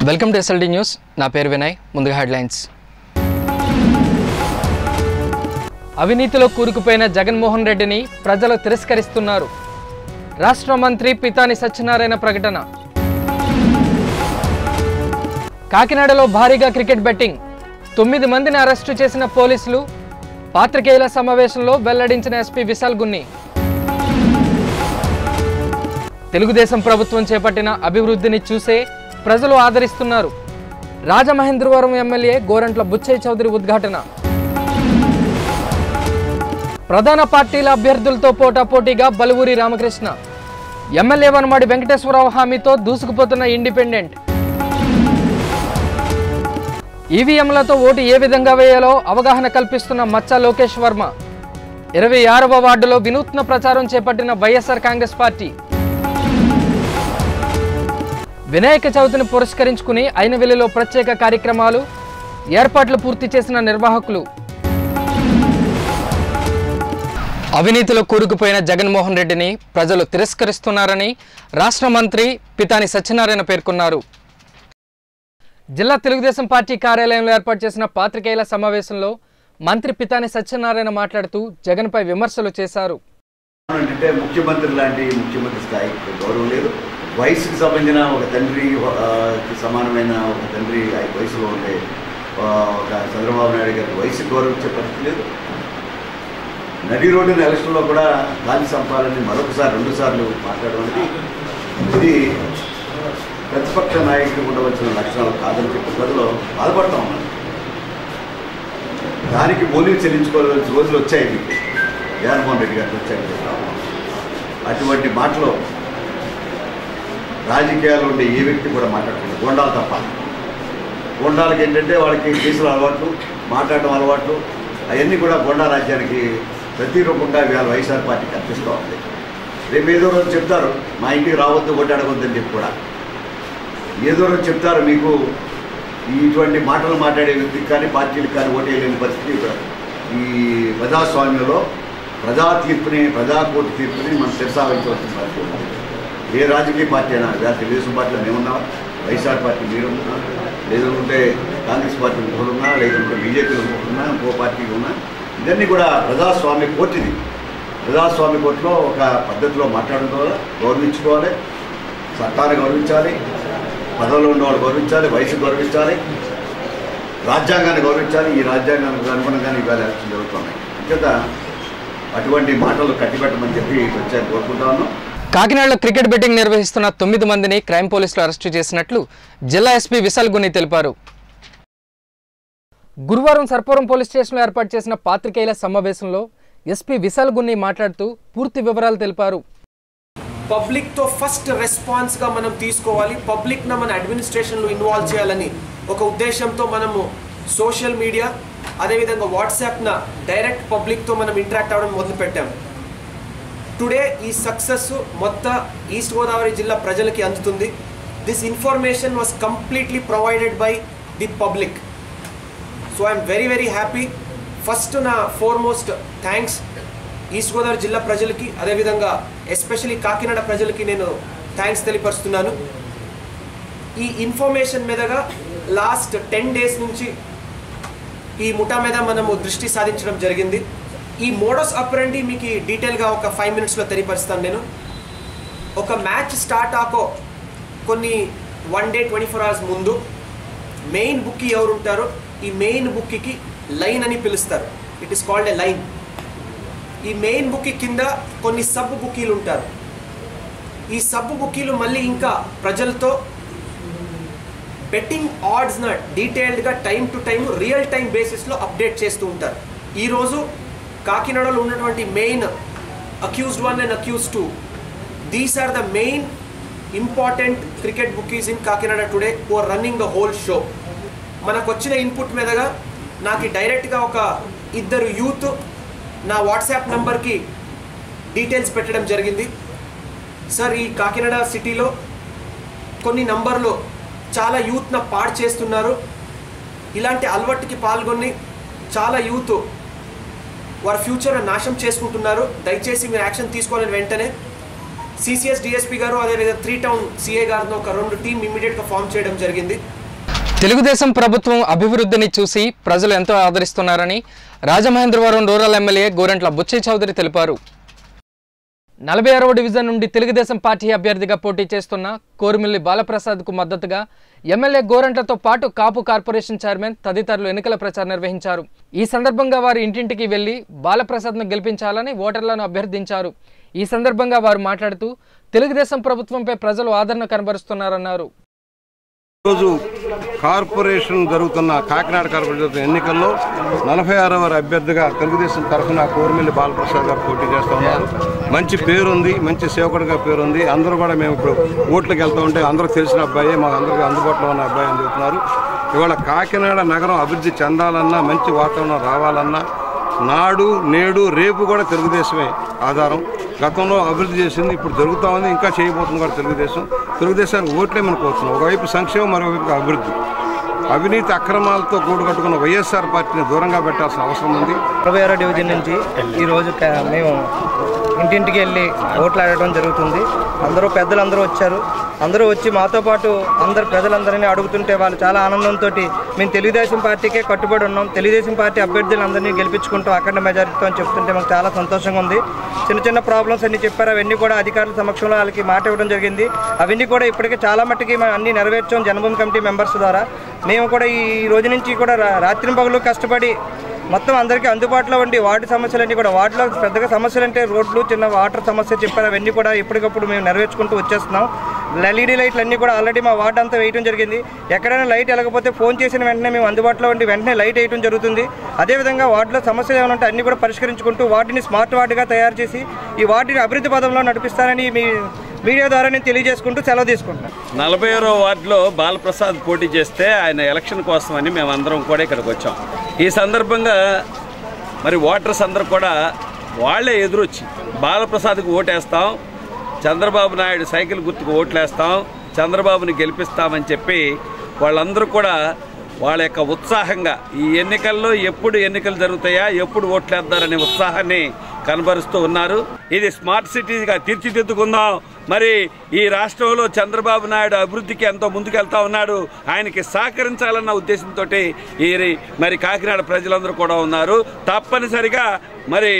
Welcome to SLD news నా పేరు వినయ్ ముందుగా హెడ్లైన్స్ అవినీతిలో కూరుకుపోయిన జగన్మోహన్ రెడ్డిని ప్రజలు తిరస్కరిస్తున్నారు రాష్ట్ర మంత్రి పితాని సత్యనారాయణ ప్రకటన కాకినాడలో భారీగా క్రికెట్ బెట్టింగ్ తొమ్మిది మందిని అరెస్టు చేసిన పోలీసులు పాత్రికేయుల సమావేశంలో వెల్లడించిన ఎస్పీ విశాల్ గున్ని తెలుగుదేశం ప్రభుత్వం చేపట్టిన అభివృద్ధిని చూసే ప్రజలు ఆదరిస్తున్నారు రాజమహేంద్రవరం ఎమ్మెల్యే గోరంట్ల బుచ్చయ్య చౌదరి ఉద్ఘాటన ప్రధాన పార్టీల అభ్యర్థులతో పోటాపోటీగా బలువురి రామకృష్ణ ఎమ్మెల్యే వనమాడి వెంకటేశ్వరరావు హామీతో దూసుకుపోతున్న ఇండిపెండెంట్ ఈవీఎంలతో ఓటు ఏ విధంగా వేయాలో అవగాహన కల్పిస్తున్న మచ్చ లోకేష్ వర్మ ఇరవై ఆరవ వార్డులో వినూత్న ప్రచారం చేపట్టిన వైఎస్ఆర్ కాంగ్రెస్ పార్టీ వినాయక చవితిని పురస్కరించుకుని అయినవెల్లిలో ప్రత్యేక కార్యక్రమాలు ఏర్పాట్లు పూర్తి చేసిన నిర్వాహకులు అవినీతిలో కూరుకుపోయిన జగన్మోహన్ రెడ్డిని ప్రజలు తిరస్కరిస్తున్నారని రాష్ట్ర మంత్రి పితాని సత్యనారాయణ పేర్కొన్నారు జిల్లా తెలుగుదేశం పార్టీ కార్యాలయంలో ఏర్పాటు చేసిన పాత్రికేయుల సమావేశంలో మంత్రి పితాని సత్యనారాయణ మాట్లాడుతూ జగన్పై విమర్శలు చేశారు అంటే ముఖ్యమంత్రి లాంటి ముఖ్యమంత్రి స్థాయికి గౌరవం లేదు వయసుకి సంబంధించిన ఒక తండ్రి ఆ, కి సమానమైన ఒక తండ్రి ఆ వయసులో ఉండే ఆ, ఒక చంద్రబాబు నాయుడు గారికి వయసు గౌరవించే పరిస్థితి లేదు నడి రోడ్డున ఎలక్షన్లో కూడా గాలి సంపాలని మరొకసారి రెండు సార్లు మాట్లాడడం అనేది ఇది ప్రతిపక్ష నాయకుడికి ఉండవలసిన లక్షణాలు కాదని చెప్పి ప్రజలు బాధపడతా ఉన్నారు దానికి మూల్యం చెల్లించుకోవాల్సిన రోజులు వచ్చాయి మీకు జగన్మోహన్ రెడ్డి గారికి వచ్చాయని చెప్తాము అటువంటి మాటలు రాజకీయాల్లో ఉండే ఏ వ్యక్తి కూడా మాట్లాడుతుంది గోండాలు తప్ప గోండాలకి ఏంటంటే వాళ్ళకి కేసులు అలవాట్లు మాట్లాడడం అలవాట్లు అవన్నీ కూడా గోండా రాజ్యానికి ప్రతిరూపంగా ఇవాళ వైఎస్ఆర్ పార్టీ కనిపిస్తూ ఉంది రేపు ఏదో రోజు చెప్తారు మా ఇంటికి రావద్దు ఓటాడవద్దని చెప్పి కూడా ఏదో రోజు చెప్తారు మీకు ఇటువంటి మాటలు మాట్లాడే వ్యక్తికి కానీ పార్టీలకు కానీ ఓటేయలేని పరిస్థితి ఇక్కడ ఈ ప్రజాస్వామ్యంలో ప్రజా తీర్పుని ప్రజా కోర్టు తీర్పుని మనం శిరసావహించవలసిన పరిస్థితి ఉంది. ఏ రాజకీయ పార్టీ అయినా లేదా తెలుగుదేశం పార్టీలో మేమున్నా వైఎస్ఆర్ పార్టీ మీరున్నా లేదంటే కాంగ్రెస్ పార్టీ ఇంకోరున్నా లేదంటే బీజేపీలో ఇంకోరున్నా ఇంకో పార్టీ ఉన్నా ఇవన్నీ కూడా ప్రజాస్వామ్య కోర్టు ఇది ప్రజాస్వామ్య కోర్టులో ఒక పద్ధతిలో మాట్లాడుకోవాలి గౌరవించుకోవాలి చట్టాన్ని గౌరవించాలి పదవిలో ఉన్నవాళ్ళు గౌరవించాలి వయసు గౌరవించాలి రాజ్యాంగాన్ని గౌరవించాలి ఈ రాజ్యాంగానికి అనుగుణంగానే ఇవాళ ఎలక్షన్ జరుగుతున్నాయి అంచేత అటువంటి మాటలు కట్టిపెట్టమని చెప్పి వచ్చాను కోరుకుంటా ఉన్నాం కాకినాడలో క్రికెట్ బెట్టింగ్ నిర్వహిస్తున్న తొమ్మిది మందిని క్రైమ్ పోలీసులు అరెస్టు చేసినట్లు జిల్లా ఎస్పీ విశాల్ గుని తెలిపారు గురువారం సర్పవరం పోలీస్ స్టేషన్లో ఏర్పాటు చేసిన పాత్రికేయుల సమావేశంలో ఎస్పీ విశాల్ గున్ని మాట్లాడుతూ పూర్తి వివరాలు తెలిపారు పబ్లిక్తో ఫస్ట్ రెస్పాన్స్గా మనం తీసుకోవాలి పబ్లిక్న మన అడ్మినిస్ట్రేషన్లో ఇన్వాల్వ్ చేయాలని ఒక ఉద్దేశంతో మనము సోషల్ మీడియా అదేవిధంగా వాట్సాప్న డైరెక్ట్ పబ్లిక్తో మనం ఇంటరాక్ట్ అవ్వడం మొదలుపెట్టాం టుడే ఈ సక్సెస్ మొత్తం ఈస్ట్ గోదావరి జిల్లా ప్రజలకి అందుతుంది this information was completely provided by the public so I'm very very happy first and foremost thanks East Godavari జిల్లా ప్రజలకి అదేవిధంగా ఎస్పెషలీ కాకినాడ ప్రజలకి నేను థ్యాంక్స్ తెలియపరుస్తున్నాను ఈ ఇన్ఫర్మేషన్ మీదగా లాస్ట్ టెన్ డేస్ నుంచి ఈ ముఠా మీద మనము దృష్టి సాధించడం జరిగింది ఈ మోడస్ అపరండి మీకు డీటెయిల్గా ఒక ఫైవ్ మినిట్స్లో తెలియపరుస్తాను నేను ఒక మ్యాచ్ స్టార్ట్ ఆకో కొన్ని one day twenty four hours ముందు మెయిన్ బుక్కి ఎవరు ఉంటారో ఈ మెయిన్ బుక్కి లైన్ అని పిలుస్తారు it is called a line ఈ మెయిన్ బుక్కి కింద కొన్ని సబ్ బుకీలు ఉంటారు ఈ సబ్ బుకీలు మళ్ళీ ఇంకా ప్రజలతో బెట్టింగ్ ఆడ్స్న డీటెయిల్డ్గా time to time real time బేసిస్లో అప్డేట్ చేస్తూ ఉంటారు ఈరోజు కాకినాడలో ఉన్నటువంటి main accused one and accused two these are the main important cricket bookies in Kakinada today oh running the whole show మనకు వచ్చిన ఇన్పుట్ మీదగా నాకు డైరెక్ట్గా ఒక ఇద్దరు యూత్ నా వాట్సాప్ నంబర్కి డీటెయిల్స్ పెట్టడం జరిగింది సార్ ఈ కాకినాడ సిటీలో కొన్ని నంబర్లు చాలా యూత్న పాడు చేస్తున్నారు ఇలాంటి అలవాటుకి పాల్గొని చాలా యూత్ వారి ఫ్యూచర్ నాశనం చేసుకుంటున్నారు దయచేసి మీరు యాక్షన్ తీసుకోవాలని వెంటనే సిసిఎస్ డిఎస్పీ గారు అదేవిధంగా త్రీ టౌన్ సిఏ గారితో ఒక రెండు టీం ఇమీడియట్గా ఫామ్ చేయడం జరిగింది తెలుగుదేశం ప్రభుత్వం అభివృద్ధిని చూసి ప్రజలు ఎంతో ఆదరిస్తున్నారని రాజమహేంద్రవరం రూరల్ ఎమ్మెల్యే గోరంట్ల బుచ్చయ్య చౌదరి తెలిపారు నలభై ఆరవ డివిజన్ నుండి తెలుగుదేశం పార్టీ అభ్యర్థిగా పోటీ చేస్తున్న కోరుమిల్లి బాలప్రసాద్కు మద్దతుగా ఎమ్మెల్యే గోరంట్లతో పాటు కాపు కార్పొరేషన్ చైర్మన్ తదితరులు ఎన్నికల ప్రచారం నిర్వహించారు ఈ సందర్భంగా వారు ఇంటింటికి వెళ్లి బాలప్రసాద్ను గెలిపించాలని ఓటర్లను అభ్యర్థించారు ఈ సందర్భంగా వారు మాట్లాడుతూ తెలుగుదేశం ప్రభుత్వంపై ప్రజలు ఆదరణ కనబరుస్తున్నారన్నారు ఈరోజు కార్పొరేషన్ జరుగుతున్న కాకినాడ కార్పొరేషన్ జరుగుతున్న ఎన్నికల్లో నలభై ఆరవ అభ్యర్థిగా తెలుగుదేశం తరఫున కోరిమిల్లి బాలప్రసాద్ గారు పోటీ చేస్తూ ఉన్నారు మంచి పేరుంది మంచి సేవకుడిగా పేరుంది అందరూ కూడా మేము ఇప్పుడు ఓట్లకు వెళ్తూ ఉంటే అందరూ తెలిసిన అబ్బాయి మా అందరికీ అందుబాటులో ఉన్న అబ్బాయి అని చెబుతున్నారు ఇవాళ కాకినాడ నగరం అభివృద్ధి చెందాలన్నా మంచి వాతావరణం రావాలన్నా నాడు నేడు రేపు కూడా తెలుగుదేశమే ఆధారం గతంలో అభివృద్ధి చేసింది ఇప్పుడు జరుగుతూ ఉంది ఇంకా చేయబోతుంది కూడా తెలుగుదేశం తెలుగుదేశానికి ఓట్లే మనకు వస్తున్నాం ఒకవైపు సంక్షేమం మరోవైపు అభివృద్ధి అవినీతి అక్రమాలతో కూడుకట్టుకున్న వైఎస్ఆర్ పార్టీని దూరంగా పెట్టాల్సిన అవసరం ఉంది అరవై ఆరో డివిజన్ నుంచి ఈరోజు క- మేము ఇంటింటికి వెళ్ళి ఓట్లు ఆడటం జరుగుతుంది అందరూ పెద్దలందరూ వచ్చారు అందరూ వచ్చి మాతో పాటు అందరు ప్రజలందరినీ అడుగుతుంటే వాళ్ళు చాలా ఆనందంతో మేము తెలుగుదేశం పార్టీకే కట్టుబడి ఉన్నాం తెలుగుదేశం పార్టీ అభ్యర్థులందరినీ గెలిపించుకుంటూ అఖండ మెజారిటీతో అని చెప్తుంటే మాకు చాలా సంతోషంగా ఉంది చిన్న చిన్న ప్రాబ్లమ్స్ అన్ని చెప్పారు అవన్నీ కూడా అధికారుల సమక్షంలో వాళ్ళకి మాట ఇవ్వడం జరిగింది అవన్నీ కూడా ఇప్పటికే చాలా మట్టుకి మేము అన్ని నెరవేర్చాం జన్మభూమి కమిటీ మెంబర్స్ ద్వారా మేము కూడా ఈ రోజు నుంచి కూడా రా- రాత్రి పగలు కష్టపడి మొత్తం అందరికీ అందుబాటులో ఉండి వార్డు సమస్యలన్నీ కూడా వార్డులో పెద్దగా సమస్యలు అంటే రోడ్లు చిన్న వాటర్ సమస్య చెప్పారు అవన్నీ కూడా ఎప్పటికప్పుడు మేము నెరవేర్చుకుంటూ వచ్చేస్తున్నాం ఎల్ఈడి లైట్లు అన్నీ కూడా ఆల్రెడీ మా వార్డు అంతా వేయడం జరిగింది ఎక్కడైనా లైట్ వెళ్ళకపోతే ఫోన్ చేసిన వెంటనే మేము అందుబాటులో ఉండి వెంటనే లైట్ వేయడం జరుగుతుంది అదేవిధంగా వార్డులో సమస్యలు ఏమైనా ఉంటే అన్ని కూడా పరిష్కరించుకుంటూ వార్డుని స్మార్ట్ వార్డుగా తయారు చేసి ఈ వార్డుని అభివృద్ధి పదంలో నడిపిస్తానని మీ మీడియా ద్వారా నేను తెలియజేసుకుంటూ సెలవు తీసుకుంటున్నాను నలభై ఆరో వార్డులో బాలప్రసాద్ పోటీ చేస్తే ఆయన ఎలక్షన్ కోసమని మేమందరం కూడా ఇక్కడికి వచ్చాం ఈ సందర్భంగా మరి ఓటర్స్ అందరూ కూడా వాళ్ళే ఎదురొచ్చి బాలప్రసాద్కి ఓటేస్తాం చంద్రబాబు నాయుడు సైకిల్ గుర్తుకు ఓట్లేస్తాం చంద్రబాబుని గెలిపిస్తామని చెప్పి వాళ్ళందరూ కూడా వాళ్ళ యొక్క ఉత్సాహంగా ఈ ఎన్నికల్లో ఎప్పుడు ఎన్నికలు జరుగుతాయా ఎప్పుడు ఓట్లేద్దారనే ఉత్సాహాన్ని కనబరుస్తూ ఉన్నారు ఇది స్మార్ట్ సిటీగా తీర్చిదిద్దుకుందాం మరి ఈ రాష్ట్రంలో చంద్రబాబు నాయుడు అభివృద్ధికి ఎంతో ముందుకెళ్తా ఉన్నాడు ఆయనకి సహకరించాలన్న ఉద్దేశంతో ఈ మరి కాకినాడ ప్రజలందరూ కూడా ఉన్నారు తప్పనిసరిగా మరి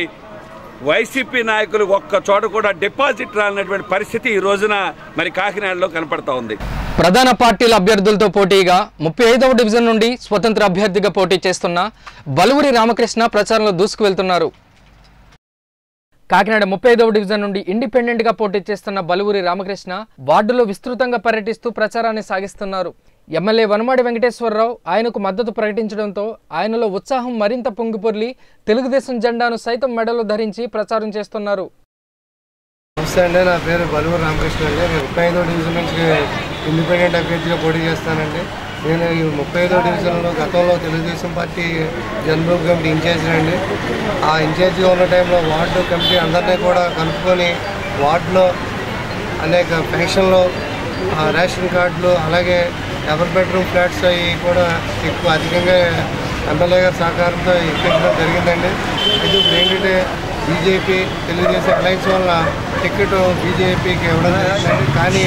వైసీపీ నాయకులు ఒక్క చోట కూడా డిపాజిట్ రానటువంటి పరిస్థితి ఈ రోజున మరి కాకినాడలో కనపడతా ఉంది ప్రధాన పార్టీల అభ్యర్థులతో పోటీగా ముప్పై ఐదవ డివిజన్ నుండి స్వతంత్ర అభ్యర్థిగా పోటీ చేస్తున్న బలువురి రామకృష్ణ ప్రచారంలో దూసుకు వెళ్తున్నారు కాకినాడ ముప్పై ఐదవ డివిజన్ నుండి ఇండిపెండెంట్ గా పోటీ చేస్తున్న బలువురి రామకృష్ణ వార్డులో విస్తృతంగా పర్యటిస్తూ ప్రచారాన్ని సాగిస్తున్నారు ఎమ్మెల్యే వనమాడి వెంకటేశ్వరరావు ఆయనకు మద్దతు ప్రకటించడంతో ఆయనలో ఉత్సాహం మరింత పొంగిపొర్లి తెలుగుదేశం జెండాను సైతం మెడలో ధరించి ప్రచారం చేస్తున్నారు నమస్తే అండి నా పేరు బలువు రామకృష్ణ అండి నేను ముప్పై ఐదో డివిజన్ నుంచి ఇండిపెండెంట్ అభ్యర్థిగా పోటీ చేస్తానండి నేను ఈ ముప్పై ఐదో డివిజన్లో గతంలో Telugu Desam party Janmabhoomi committee in charge అండి ఆ ఇన్ఛార్జిగా ఉన్న టైంలో వార్డు కమిటీ అందరినీ కూడా కలుపుకొని వార్డులో అనేక పెన్షన్లు ఆ, రేషన్ కార్డులు అలాగే డబుల్ బెడ్రూమ్ ఫ్లాట్స్ అవి కూడా ఎక్కువ అధికంగా ఎమ్మెల్యే గారి సహకారంతో ఇప్పించడం జరిగిందండి అయితే ఇప్పుడు ఏంటంటే బీజేపీ తెలుగుదేశం అలయన్స్ వల్ల టికెట్ బీజేపీకి ఇవ్వడం జరిగిందండి కానీ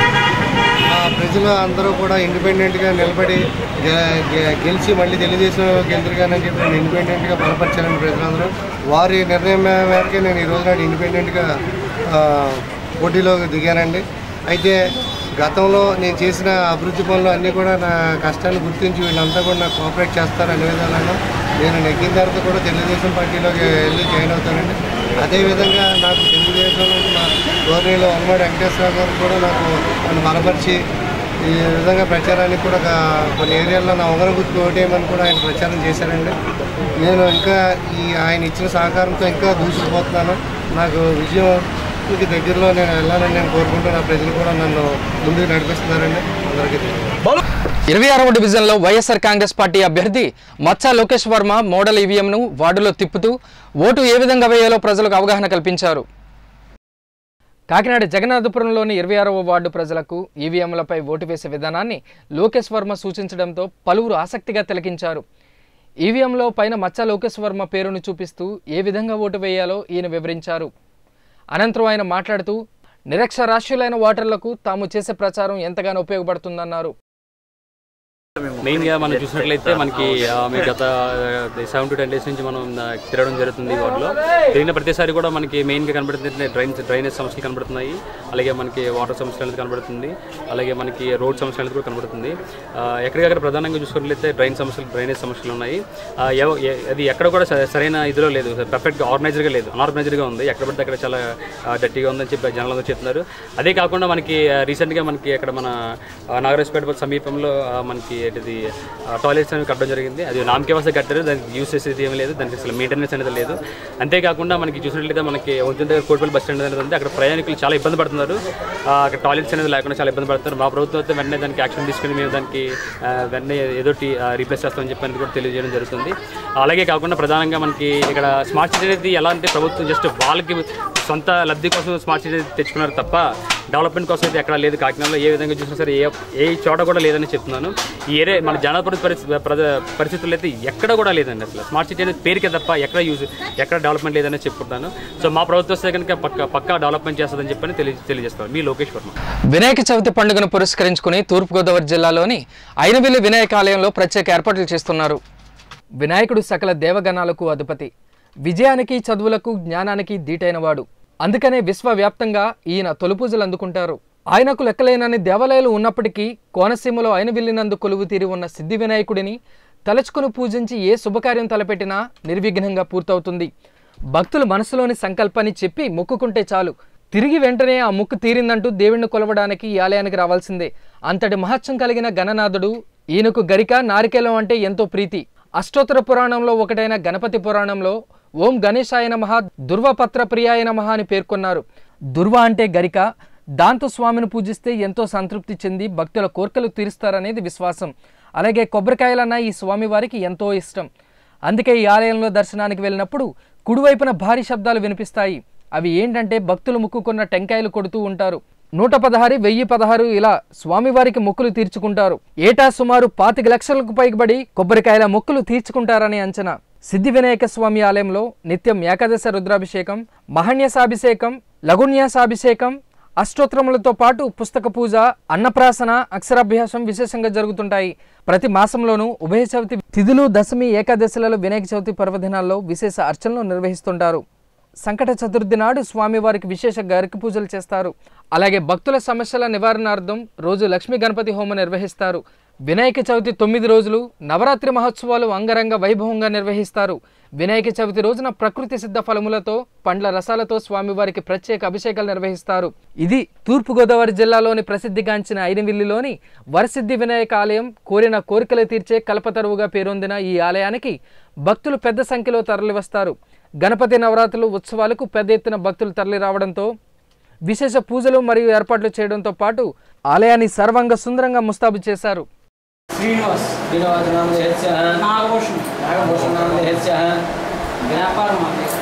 ఆ ప్రజలు అందరూ కూడా ఇండిపెండెంట్గా నిలబడి గె- గె- గెలిచి మళ్ళీ తెలుగుదేశం గెలుతురుగానని చెప్పి నేను ఇండిపెండెంట్గా బలపరిచానండి ప్రజలందరూ వారి నిర్ణయం మేరకే నేను ఈ రోజు నాడు ఇండిపెండెంట్గా ఆ, పోటీలోకి దిగానండి అయితే గతంలో నేను చేసిన అభివృద్ధి పనులు అన్నీ కూడా నా కష్టాన్ని గుర్తించి వీళ్ళంతా కూడా నాకు కోఆపరేట్ చేస్తారు అనే విధానంలో నేను నెగ్గిన తర్వాత కూడా తెలుగుదేశం పార్టీలోకి వెళ్ళి జాయిన్ అవుతానండి అదేవిధంగా నాకు తెలుగుదేశం నుంచి మా గవర్నీలో వనమాడి వెంకటేశ్వర గారు కూడా నాకు నన్ను బలపరిచి ఈ విధంగా ప్రచారానికి కూడా ఒక కొన్ని ఏరియాల్లో నా ఉంగరం గుర్తు ఓటేయమని కూడా ఆయన ప్రచారం చేశారండి నేను ఇంకా ఈ ఆయన ఇచ్చిన సహకారంతో ఇంకా దూసుకుపోతున్నాను నాకు విజయంకి దగ్గరలో నేను వెళ్ళాలని నేను కోరుకుంటూ నా ప్రజలు కూడా నన్ను ముందుకు నడిపిస్తున్నారండి అందరికీ తెలియదు ఇరవై ఆరవ డివిజన్లో వైఎస్ఆర్ కాంగ్రెస్ పార్టీ అభ్యర్థి మచ్చా లోకేష్ వర్మ మోడల్ ఈవీఎంను వార్డులో తిప్పుతూ ఓటు ఏ విధంగా వేయాలో ప్రజలకు అవగాహన కల్పించారు కాకినాడ జగన్నాథపురంలోని ఇరవై ఆరవ వార్డు ప్రజలకు ఈవీఎంలపై ఓటు వేసే విధానాన్ని లోకేష్ వర్మ సూచించడంతో పలువురు ఆసక్తిగా తిలకించారు ఈవీఎంలో పైన మచ్చా లోకేష్ వర్మ పేరును చూపిస్తూ ఏ విధంగా ఓటు వేయాలో ఈయన వివరించారు అనంతరం ఆయన మాట్లాడుతూ నిరక్షరాస్యులైన ఓటర్లకు తాము చేసే ప్రచారం ఎంతగానో ఉపయోగపడుతుందన్నారు మెయిన్గా మనం చూసినట్లయితే మనకి ఆ, మీకు గత సెవెన్ టు టెన్ డేస్ నుంచి మనం ఆ, తిరగడం జరుగుతుంది వాటిలో తిరిగిన ప్రతిసారి కూడా మనకి మెయిన్గా కనబడుతుంది డ్రైన్ డ్రైనేజ్ సమస్యలు కనబడుతున్నాయి అలాగే మనకి వాటర్ సమస్యలు అనేది కనబడుతుంది అలాగే మనకి రోడ్ సమస్యలు అనేది కూడా కనబడుతుంది ఆ, ఎక్కడికక్కడ ప్రధానంగా చూసుకున్నట్లయితే డ్రైన్ సమస్యలు డ్రైనేజ్ సమస్యలు ఉన్నాయి ఆ, ఎవ- ఎ- అది ఎక్కడ కూడా స- సరైన ఇదిలో లేదు పర్ఫెక్ట్గా ఆర్గనైజర్గా లేదు అన్ఆర్గనైజర్గా ఉంది ఎక్కడ పడితే అక్కడ చాలా డట్టిగా ఉందని చెప్పి జనాలందరూ చెప్తున్నారు అదే కాకుండా మనకి రీసెంట్గా మనకి అక్కడ మన ఆ, నాగరాజపేట సమీపంలో ఆ, మనకి ఏంటిది టాయిలెట్స్ అనేవి కట్టడం జరిగింది అది నామకే వస్తే కట్టారు దానికి యూస్ చేసేది ఏమీ లేదు దానికి అసలు మెయింటెనెన్స్ అనేది లేదు అంతేకాకుండా మనకి చూసినట్లయితే మనకి వంతెన దగ్గర కోటిపల్లి బస్ స్టాండ్ అనేది ఉంది అక్కడ ప్రయాణికులు చాలా ఇబ్బంది పడుతున్నారు ఆ, అక్కడ టాయిలెట్స్ అనేది లేకుండా చాలా ఇబ్బంది పడుతున్నారు మా ప్రభుత్వం అయితే వెంటనే దానికి యాక్షన్ తీసుకుని మేము దానికి ఆ, వెంటనే ఏదో రీప్లేస్ చేస్తామని చెప్పి అనేది కూడా తెలియజేయడం జరుగుతుంది అలాగే కాకుండా ప్రధానంగా మనకి ఇక్కడ స్మార్ట్ సిటీ అనేది ఎలా అంటే ప్రభుత్వం జస్ట్ వాళ్ళకి సొంత లబ్ధి కోసం స్మార్ట్ సిటీ తెచ్చుకున్నారు తప్ప డెవలప్మెంట్ కోసం అయితే ఎక్కడ లేదు కాకినాడలో ఏ విధంగా చూసినా సరే ఏ ఏ చోట కూడా లేదని చెప్తున్నాను ఈ ఏరియా మన జనపరి పరిస్థితి ప్రజ- పరిస్థితుల్లో అయితే ఎక్కడ కూడా లేదండి అసలు స్మార్ట్ సిటీ అనేది పేరుకే తప్ప ఎక్కడ యూజ్ ఎక్కడ డెవలప్మెంట్ లేదని చెప్పుకుంటాను సో మా ప్రభుత్వం వస్తే కనుక పక్క పక్కా డెవలప్మెంట్ చేస్తుందని చెప్పని తెలియ తెలియజేస్తాను మీ లోకేష్ వర్మ వినాయక చవితి పండుగను పురస్కరించుకుని తూర్పుగోదావరి జిల్లాలోని ఐనవిల్లి వినాయక ఆలయంలో ప్రత్యేక ఏర్పాట్లు చేస్తున్నారు వినాయకుడు సకల దేవగణాలకు అధిపతి విజయానికి చదువులకు జ్ఞానానికి దీటైనవాడు అందుకనే విశ్వవ్యాప్తంగా ఈయన తొలిపూజలు అందుకుంటారు ఆయనకు లెక్కలేనన్ని దేవాలయాలు ఉన్నప్పటికీ కోనసీమలో ఆయన వెళ్ళినందు కొలువు తీరి ఉన్న సిద్ధి వినాయకుడిని తలుచుకుని పూజించి ఏ శుభకార్యం తలపెట్టినా నిర్విఘ్నంగా పూర్తవుతుంది భక్తులు మనసులోని సంకల్పాన్ని చెప్పి మొక్కుకుంటే చాలు తిరిగి వెంటనే ఆ ముక్కు తీరిందంటూ దేవుణ్ణి కొలవడానికి ఈ ఆలయానికి రావాల్సిందే అంతటి మహత్యం కలిగిన గణనాథుడు ఈయనకు గరిక నారికేలం అంటే ఎంతో ప్రీతి అష్టోత్తర పురాణంలో ఒకటైన గణపతి పురాణంలో ఓం గణేశాయ నమః దుర్వపత్ర ప్రియాయ నమః అని పేర్కొన్నారు దుర్వ అంటే గరిక దాంతో స్వామిని పూజిస్తే ఎంతో సంతృప్తి చెంది భక్తుల కోర్కెలు తీరుస్తారనేది విశ్వాసం అలాగే కొబ్బరికాయలన్న ఈ స్వామివారికి ఎంతో ఇష్టం అందుకే ఈ ఆలయంలో దర్శనానికి వెళ్ళినప్పుడు కుడివైపున భారీ శబ్దాలు వినిపిస్తాయి అవి ఏంటంటే భక్తులు ముక్కుకున్న టెంకాయలు కొడుతూ ఉంటారు నూట పదహారు వెయ్యి పదహారు ఇలా స్వామివారికి మొక్కులు తీర్చుకుంటారు ఏటా సుమారు పాతిక లక్షలకు పైబడి కొబ్బరికాయల మొక్కులు తీర్చుకుంటారని అంచనా సిద్ధి వినాయక స్వామి ఆలయంలో నిత్యం ఏకాదశ రుద్రాభిషేకం మహన్యసాభిషేకం లఘున్యాసాభిషేకం అష్టోత్తరములతో పాటు పుస్తక పూజ అన్నప్రాసన అక్షరాభ్యాసం విశేషంగా జరుగుతుంటాయి ప్రతి మాసంలోనూ ఉభయ చవితి తిథులు దశమి ఏకాదశిలలో వినాయక చవితి పర్వదినాల్లో విశేష అర్చనలు నిర్వహిస్తుంటారు సంకట చతుర్థి నాడు స్వామివారికి విశేష గరిక పూజలు చేస్తారు అలాగే భక్తుల సమస్యల నివారణార్థం రోజు లక్ష్మీ గణపతి హోమం నిర్వహిస్తారు వినాయక చవితి తొమ్మిది రోజులు నవరాత్రి మహోత్సవాలు అంగరంగ వైభవంగా నిర్వహిస్తారు వినాయక చవితి రోజున ప్రకృతి సిద్ధ ఫలములతో పండ్ల రసాలతో స్వామివారికి ప్రత్యేక అభిషేకాలు నిర్వహిస్తారు ఇది తూర్పుగోదావరి జిల్లాలోని ప్రసిద్ధిగాంచిన ఐనవిల్లిలోని వరసిద్ధి వినాయక ఆలయం కోరిన కోరికలు తీర్చే కల్పతరువుగా పేరొందిన ఈ ఆలయానికి భక్తులు పెద్ద సంఖ్యలో తరలివస్తారు గణపతి నవరాత్రులు ఉత్సవాలకు పెద్ద ఎత్తున భక్తులు తరలి రావడంతో విశేష పూజలు మరియు ఏర్పాట్లు చేయడంతో పాటు ఆలయాన్ని సర్వంగ సుందరంగా ముస్తాబు చేశారు శ్రీనివాస్ శ్రీనివాస్ నామధేయస్య నాగభూషణ్ నాగభూషణ్ నామధేయస్య వ్యాపారం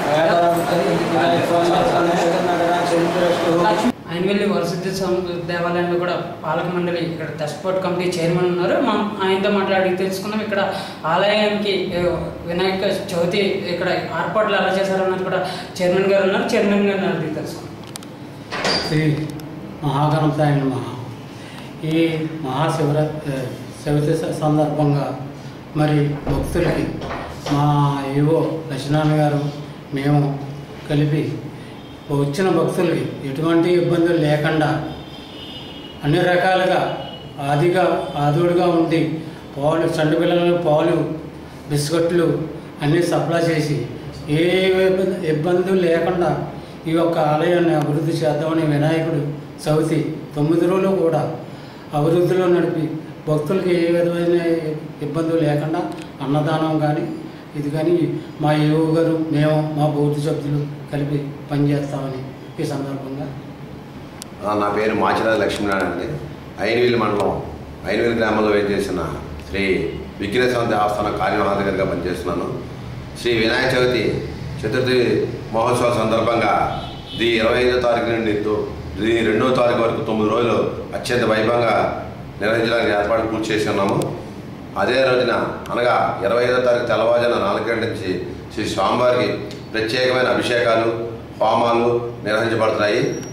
ఆయనవెల్లి వరసిద్ధి సం- దేవాలయంలో కూడా పాలక మండలి ఇక్కడ దశపోర్ట్ కమిటీ చైర్మన్ ఉన్నారు మనం ఆయనతో మాట్లాడి తెలుసుకుందాం ఇక్కడ ఆలయానికి ఏ, వినాయక చవితి ఇక్కడ ఏర్పాట్లు ఎలా చేశారన్నది కూడా చైర్మన్ గారు ఉన్నారు చైర్మన్ గారిని అడిగి తెలుసుకుందాం శ్రీ మహాగణపతాయ నమః ఈ మహాశివరాత్రి చవితి స- సందర్భంగా మరి భక్తులకి మా ఏవో లక్ష్మీనారాయణ గారు మేము కలిపి వచ్చిన భక్తులకి ఎటువంటి ఇబ్బందులు లేకుండా అన్ని రకాలుగా ఆదిగా ఆదుడుగా ఉండి పాలు చండు పిల్లలు పాలు బిస్కెట్లు అన్నీ సప్లై చేసి ఏ ఇబ్బంది- ఇబ్బందులు లేకుండా ఈ యొక్క ఆలయాన్ని అభివృద్ధి చేద్దామని వినాయకుడు చవితి తొమ్మిది రోజులు కూడా అభివృద్ధిలో నడిపి భక్తులకి ఏ విధమైన ఇబ్బందులు లేకుండా అన్నదానం కానీ ఇది కానీ మా ఏవో గారు మేము మా బౌద్ధ సభ్యులు కలిపి పనిచేస్తామని ఈ సందర్భంగా ఆ, నా పేరు మాచిరాజ లక్ష్మీనారాయణ అండి ఐనవీల్ మండలం ఐనవీల్ గ్రామంలో వేచేసిన శ్రీ విఘ్నేశ్వర దేవస్థానం కార్యనిర్వాహకుడిగా పనిచేస్తున్నాను శ్రీ వినాయక చవితి చతుర్థి మహోత్సవం సందర్భంగా ది ఇరవై ఐదో తారీఖు నుండి తో- ది రెండవ తారీఖు వరకు తొమ్మిది రోజులు అత్యంత వైభవంగా నిర్వహించడానికి ఏర్పాటు పూర్తి చేసి ఉన్నాము అదే రోజున అనగా ఇరవై ఐదో తారీఖు తెల్లవారుజాన నాలుగు గంటల నుంచి శ్రీ స్వామివారికి ప్రత్యేకమైన అభిషేకాలు హోమాలు నిర్వహించబడుతున్నాయి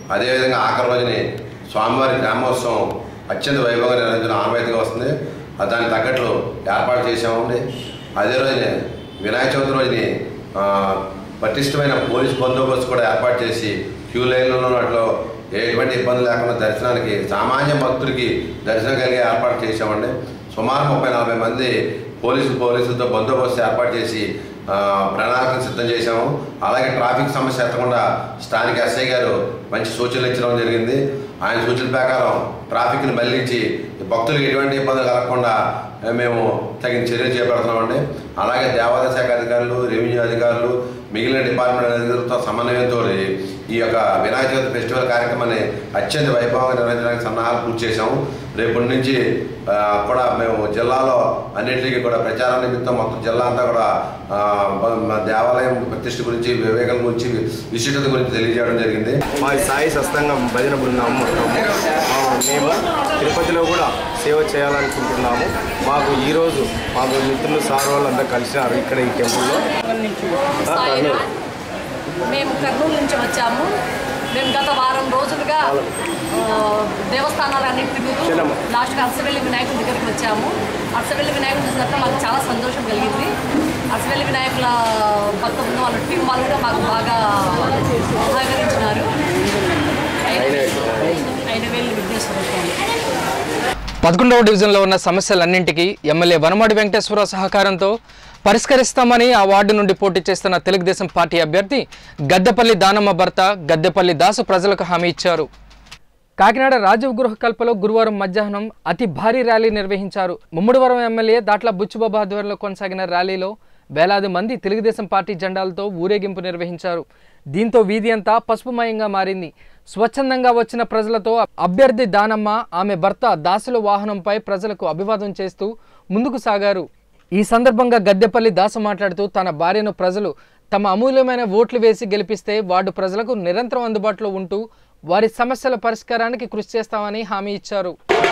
అదేవిధంగా ఆఖరి రోజుని స్వామివారి గ్రామోత్సవం అత్యంత వైభవంగా నిర్వహించడం ఆనవాయితీగా వస్తుంది ఆ దానికి తగ్గట్లు ఏర్పాటు చేసామండి అదే రోజునే వినాయక చవితి రోజుని ఆ, పటిష్టమైన పోలీస్ బందోబస్తు కూడా ఏర్పాటు చేసి క్యూ లైన్లలో అట్లో ఎటువంటి ఇబ్బంది లేకుండా దర్శనానికి సామాన్య భక్తుడికి దర్శనం కలిగే ఏర్పాటు చేసామండి సుమారు ముప్పై నలభై మంది పోలీసు పోలీసులతో బందోబస్తు ఏర్పాటు చేసి ఆ, ప్రణాళికను సిద్ధం చేశాము అలాగే ట్రాఫిక్ సమస్య ఎత్తకుండా స్థానిక ఎస్ఐ గారు మంచి సూచనలు ఇచ్చడం జరిగింది ఆయన సూచనల ప్రకారం ట్రాఫిక్ని మళ్లించి భక్తులకు ఎటువంటి ఇబ్బందులు కలగకుండా ఆ, మేము తగిన చర్యలు చేపడుతున్నామండి అలాగే దేవాదాయ శాఖ అధికారులు రెవెన్యూ అధికారులు మిగిలిన డిపార్ట్మెంట్ అధికారులతో సమన్వయంతో ఈ యొక్క వినాయక చవితి ఫెస్టివల్ కార్యక్రమాన్ని అత్యంత వైభవంగా నిర్వహించడానికి సన్నాహాలు పూర్తి చేశాము రేపటి నుంచి ఆ, కూడా మేము జిల్లాలో అన్నింటికీ కూడా ప్రచారం నిమిత్తం మొత్తం జిల్లా అంతా కూడా ఆ, మా దేవాలయం ప్రతిష్ఠ గురించి వివేకం గురించి విశిష్టత గురించి తెలియజేయడం జరిగింది మా సాయి సత్సంగం భజన బృందం మొత్తము ఆ, మేము తిరుపతిలో కూడా సేవ చేయాలనుకుంటున్నాము మాకు ఈరోజు మాకు మిత్రులు సార్ వాళ్ళంతా కలిసినారు ఇక్కడ ఈ టెంపుల్లో ఆ, కర్నూలు. మేము కర్నూలు నుంచి వచ్చాము మేము గత వారం రోజులుగా ఆ, దేవస్థానాలన్నింటి మీద లాస్ట్గా అరసవెల్లి వినాయకుడి దగ్గరికి వచ్చాము అరసవెల్లి వినాయకుడు చూసినాక మాకు చాలా సంతోషం కలిగింది అరసవెల్లి వినాయకుల భక్త బృందం వాళ్ళ టీం వాళ్ళు కూడా మాకు బాగా సహకరించినారు అయినవేలు విఘ్నేశ్వర స్వామి పదకొండవ డివిజన్లో ఉన్న సమస్యలన్నింటికీ ఎమ్మెల్యే వనమాడి వెంకటేశ్వరరావు సహకారంతో పరిష్కరిస్తామని ఆ వార్డు నుండి పోటీ చేస్తున్న తెలుగుదేశం పార్టీ అభ్యర్థి గద్దెపల్లి దానమ్మ భర్త గద్దెపల్లి దాసు ప్రజలకు హామీ ఇచ్చారు కాకినాడ రాజీవ్ గృహ కల్పలో గురువారం మధ్యాహ్నం అతి భారీ ర్యాలీ నిర్వహించారు ముమ్మడివరం ఎమ్మెల్యే దాట్ల బుచ్చిబాబు ఆధ్వర్యంలో కొనసాగిన ర్యాలీలో వేలాది మంది తెలుగుదేశం పార్టీ జెండాలతో ఊరేగింపు నిర్వహించారు దీంతో వీధి అంతా పసుపుమయంగా మారింది స్వచ్ఛందంగా వచ్చిన ప్రజలతో అభ్యర్థి దానమ్మ ఆమె భర్త దాసుల వాహనంపై ప్రజలకు అభివాదం చేస్తూ ముందుకు సాగారు ఈ సందర్భంగా గద్దెపల్లి దాసు మాట్లాడుతూ తన భార్యను ప్రజలు తమ అమూల్యమైన ఓట్లు వేసి గెలిపిస్తే వార్డు ప్రజలకు నిరంతరం అందుబాటులో ఉంటూ వారి సమస్యల పరిష్కారానికి కృషి చేస్తామని హామీ ఇచ్చారు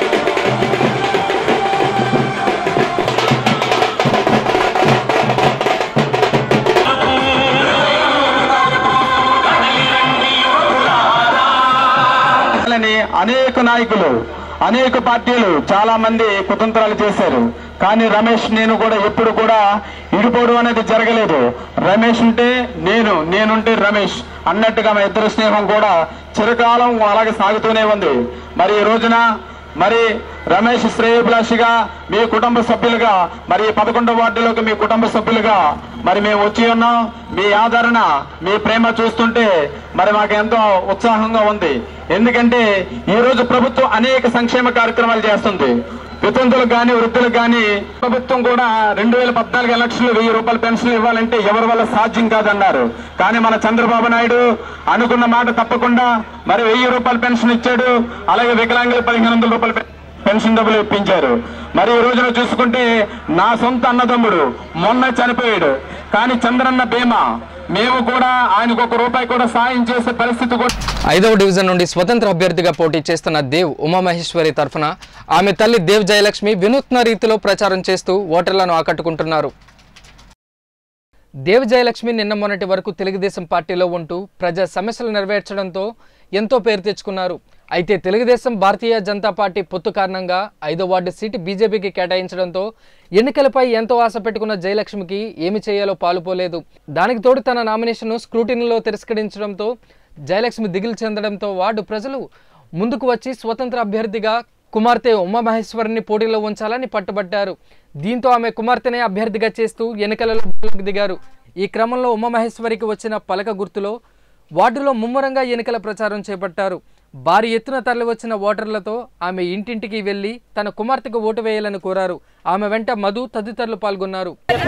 అని అనేక నాయకులు అనేక పార్టీలు చాలా మంది కుతంత్రాలు చేశారు కానీ రమేష్ నేను కూడా ఎప్పుడు కూడా ఇడిపోవడం అనేది జరగలేదు రమేష్ ఉంటే నేను నేనుంటే రమేష్ అన్నట్టుగా మా ఇద్దరు స్నేహం కూడా చిరకాలం అలాగే సాగుతూనే ఉంది మరి ఈ రోజున మరి రమేష్ శ్రేయభిలాషిగా మీ కుటుంబ సభ్యులుగా మరి పదకొండవ వార్డులోకి మీ కుటుంబ సభ్యులుగా మరి మేము వచ్చి ఉన్నాం మీ ఆదరణ మీ ప్రేమ చూస్తుంటే మరి మాకు ఎంతో ఉత్సాహంగా ఉంది ఎందుకంటే ఈ రోజు ప్రభుత్వం అనేక సంక్షేమ కార్యక్రమాలు చేస్తుంది వితంతులకు కానీ వృద్ధులకు కానీ ప్రభుత్వం కూడా రెండు వేల పద్నాలుగు ఎలక్షన్లు వెయ్యి రూపాయల పెన్షన్ ఇవ్వాలంటే ఎవరి వల్ల సాధ్యం కాదన్నారు కానీ మన చంద్రబాబు నాయుడు అనుకున్న మాట తప్పకుండా మరి వెయ్యి రూపాయల పెన్షన్ ఇచ్చాడు అలాగే వికలాంగులు పదిహేను వందల రూపాయల పె- పెన్షన్ డబ్బులు ఇప్పించారు మరి ఈ రోజున చూసుకుంటే నా సొంత అన్నదమ్ముడు మొన్న చనిపోయాడు కానీ చంద్రన్న బీమా మేము కూడా ఆయనకు ఒక రూపాయి కూడా సాయం చేసే పరిస్థితి కూడా ఐదవ డివిజన్ నుండి స్వతంత్ర అభ్యర్థిగా పోటీ చేస్తున్న దేవ్ ఉమామహేశ్వరి తరఫున ఆమె తల్లి దేవ్ జయలక్ష్మి వినూత్న రీతిలో ప్రచారం చేస్తూ ఓటర్లను ఆకట్టుకుంటున్నారు దేవ్ జయలక్ష్మి నిన్న మొన్నటి వరకు తెలుగుదేశం పార్టీలో ఉంటూ ప్రజా సమస్యలు నెరవేర్చడంతో ఎంతో పేరు తెచ్చుకున్నారు అయితే తెలుగుదేశం భారతీయ జనతా పార్టీ పొత్తు కారణంగా ఐదో వార్డు సీటు బీజేపీకి కేటాయించడంతో ఎన్నికలపై ఎంతో ఆశ పెట్టుకున్న జయలక్ష్మికి ఏమి చేయాలో పాలుపోలేదు దానికి తోడు తన నామినేషన్ను స్క్రూటినీలో తిరస్కరించడంతో జయలక్ష్మి దిగులు చెందడంతో వార్డు ప్రజలు ముందుకు వచ్చి స్వతంత్ర అభ్యర్థిగా కుమార్తె ఉమామహేశ్వరిని పోటీలో ఉంచాలని పట్టుబట్టారు దీంతో ఆమె కుమార్తెనే అభ్యర్థిగా చేస్తూ ఎన్నికలలో బరిలోకి దిగారు ఈ క్రమంలో ఉమామహేశ్వరికి వచ్చిన పలక గుర్తులో వార్డులో ముమ్మరంగా ఎన్నికల ప్రచారం చేపట్టారు భారీ ఎత్తున తరలివచ్చిన ఓటర్లతో ఆమె ఇంటింటికి వెళ్లి తన కుమార్తెకు ఓటు వేయాలని కోరారు ఆమె వెంట మధు తదితరులు పాల్గొన్నారు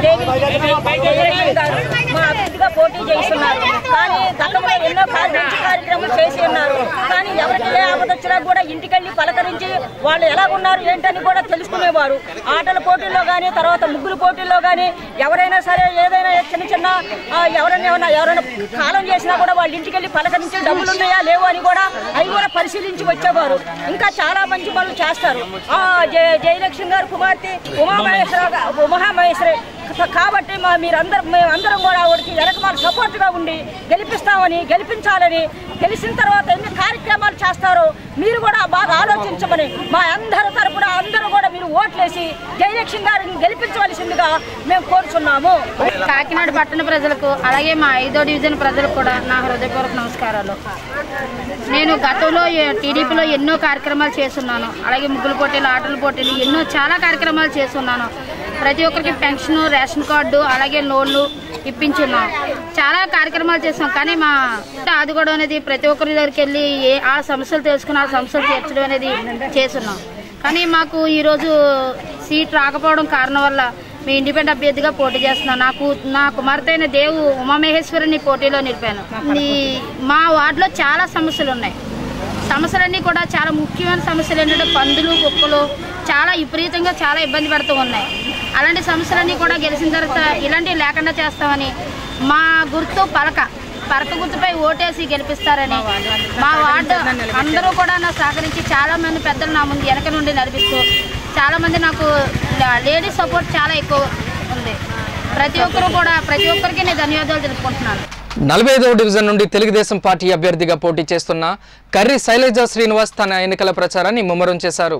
మా అభ్యర్థిగా పోటీ చేస్తున్నారు కానీ గతంలో ఎన్నో కా- మంచి కార్యక్రమాలు చేసి ఉన్నారు కానీ ఎవరికి ఏ ఆపద వచ్చినా కూడా ఇంటికెళ్ళి పలకరించి వాళ్ళు ఎలా ఉన్నారు ఏంటని కూడా తెలుసుకునేవారు ఆటల పోటీల్లో కానీ తర్వాత ముగ్గులు పోటీల్లో కానీ ఎవరైనా సరే ఏదైనా చిన్న చిన్న ఆ, ఎవరైనా ఏమైనా ఎవరైనా కాలం చేసినా కూడా వాళ్ళ ఇంటికెళ్ళి పలకరించి డబ్బులు ఉన్నాయా లేవు అని కూడా అవి కూడా పరిశీలించి వచ్చేవారు ఇంకా చాలా మంచి పనులు చేస్తారు ఆ జయ జయలక్ష్మి గారు కుమార్తె ఉమామహేశ్వర ఉమామహేశ్వరి సో కాబట్టి మా మీరందరూ మేమందరం కూడా ఆవిడకి వెనకమాల సపోర్ట్గా ఉండి గెలిపిస్తామని గెలిపించాలని గెలిచిన తర్వాత ఎన్ని కార్యక్రమాలు చేస్తారో మీరు కూడా బాగా ఆలోచించమని మా అందరి తరపున అందరూ కూడా మీరు ఓట్లేసి జయలక్ష్మి గారిని గెలిపించవలసిందిగా మేము కోరుచున్నాము కాకినాడ పట్టణ ప్రజలకు అలాగే మా ఐదో డివిజన్ ప్రజలకు కూడా నా హృదయపూర్వక నమస్కారాలు నేను గతంలో ఏ- టీడీపీలో ఎన్నో కార్యక్రమాలు చేస్తున్నాను అలాగే ముగ్గుల పోటీలు ఆటల పోటీలు ఎన్నో చాలా కార్యక్రమాలు చేస్తున్నాను ప్రతి ఒక్కరికి పెన్షన్ రేషన్ కార్డు అలాగే లోన్లు ఇప్పించున్నాం చాలా కార్యక్రమాలు చేస్తాం కానీ మా ఆదుకోవడం అనేది ప్రతి ఒక్కరి దగ్గరికి వెళ్ళి ఏ ఆ సమస్యలు తెలుసుకుని ఆ సమస్యలు తీర్చడం అనేది చేస్తున్నాం కానీ మాకు ఈరోజు సీట్ రాకపోవడం కారణం వల్ల మీ ఇండిపెండెంట్ అభ్యర్థిగా పోటీ చేస్తున్నాను నాకు నా కుమార్తె అయిన దేవు ఉమామహేశ్వరిని పోటీలో నిలిపాను ఈ మా వార్డులో చాలా సమస్యలు ఉన్నాయి సమస్యలన్నీ కూడా చాలా ముఖ్యమైన సమస్యలు ఏంటంటే పందులు కుక్కలు చాలా విపరీతంగా చాలా ఇబ్బంది పెడుతూ ఉన్నాయి అలాంటి సమస్యలన్నీ కూడా గెలిచిన తర్వాత ఇలాంటివి లేకుండా చేస్తామని మా గుర్తు పలక పలక గుర్తుపై ఓటేసి గెలిపిస్తారని మా వార్డు అందరూ కూడా నా సహకరించి చాలా మంది పెద్దలు నా ముందు వెనక నుండి నడిపిస్తూ చాలా మంది నాకు లేడీస్ సపోర్ట్ చాలా ఎక్కువ ఉంది ప్రతి ఒక్కరు కూడా ప్రతి ఒక్కరికి నేను ధన్యవాదాలు తెలుపుకుంటున్నాను నలభై ఐదవ డివిజన్ నుండి తెలుగుదేశం పార్టీ అభ్యర్థిగా పోటీ చేస్తున్న కర్రి శైలజ శ్రీనివాస్ తన ఎన్నికల ప్రచారాన్ని ముమ్మరం చేశారు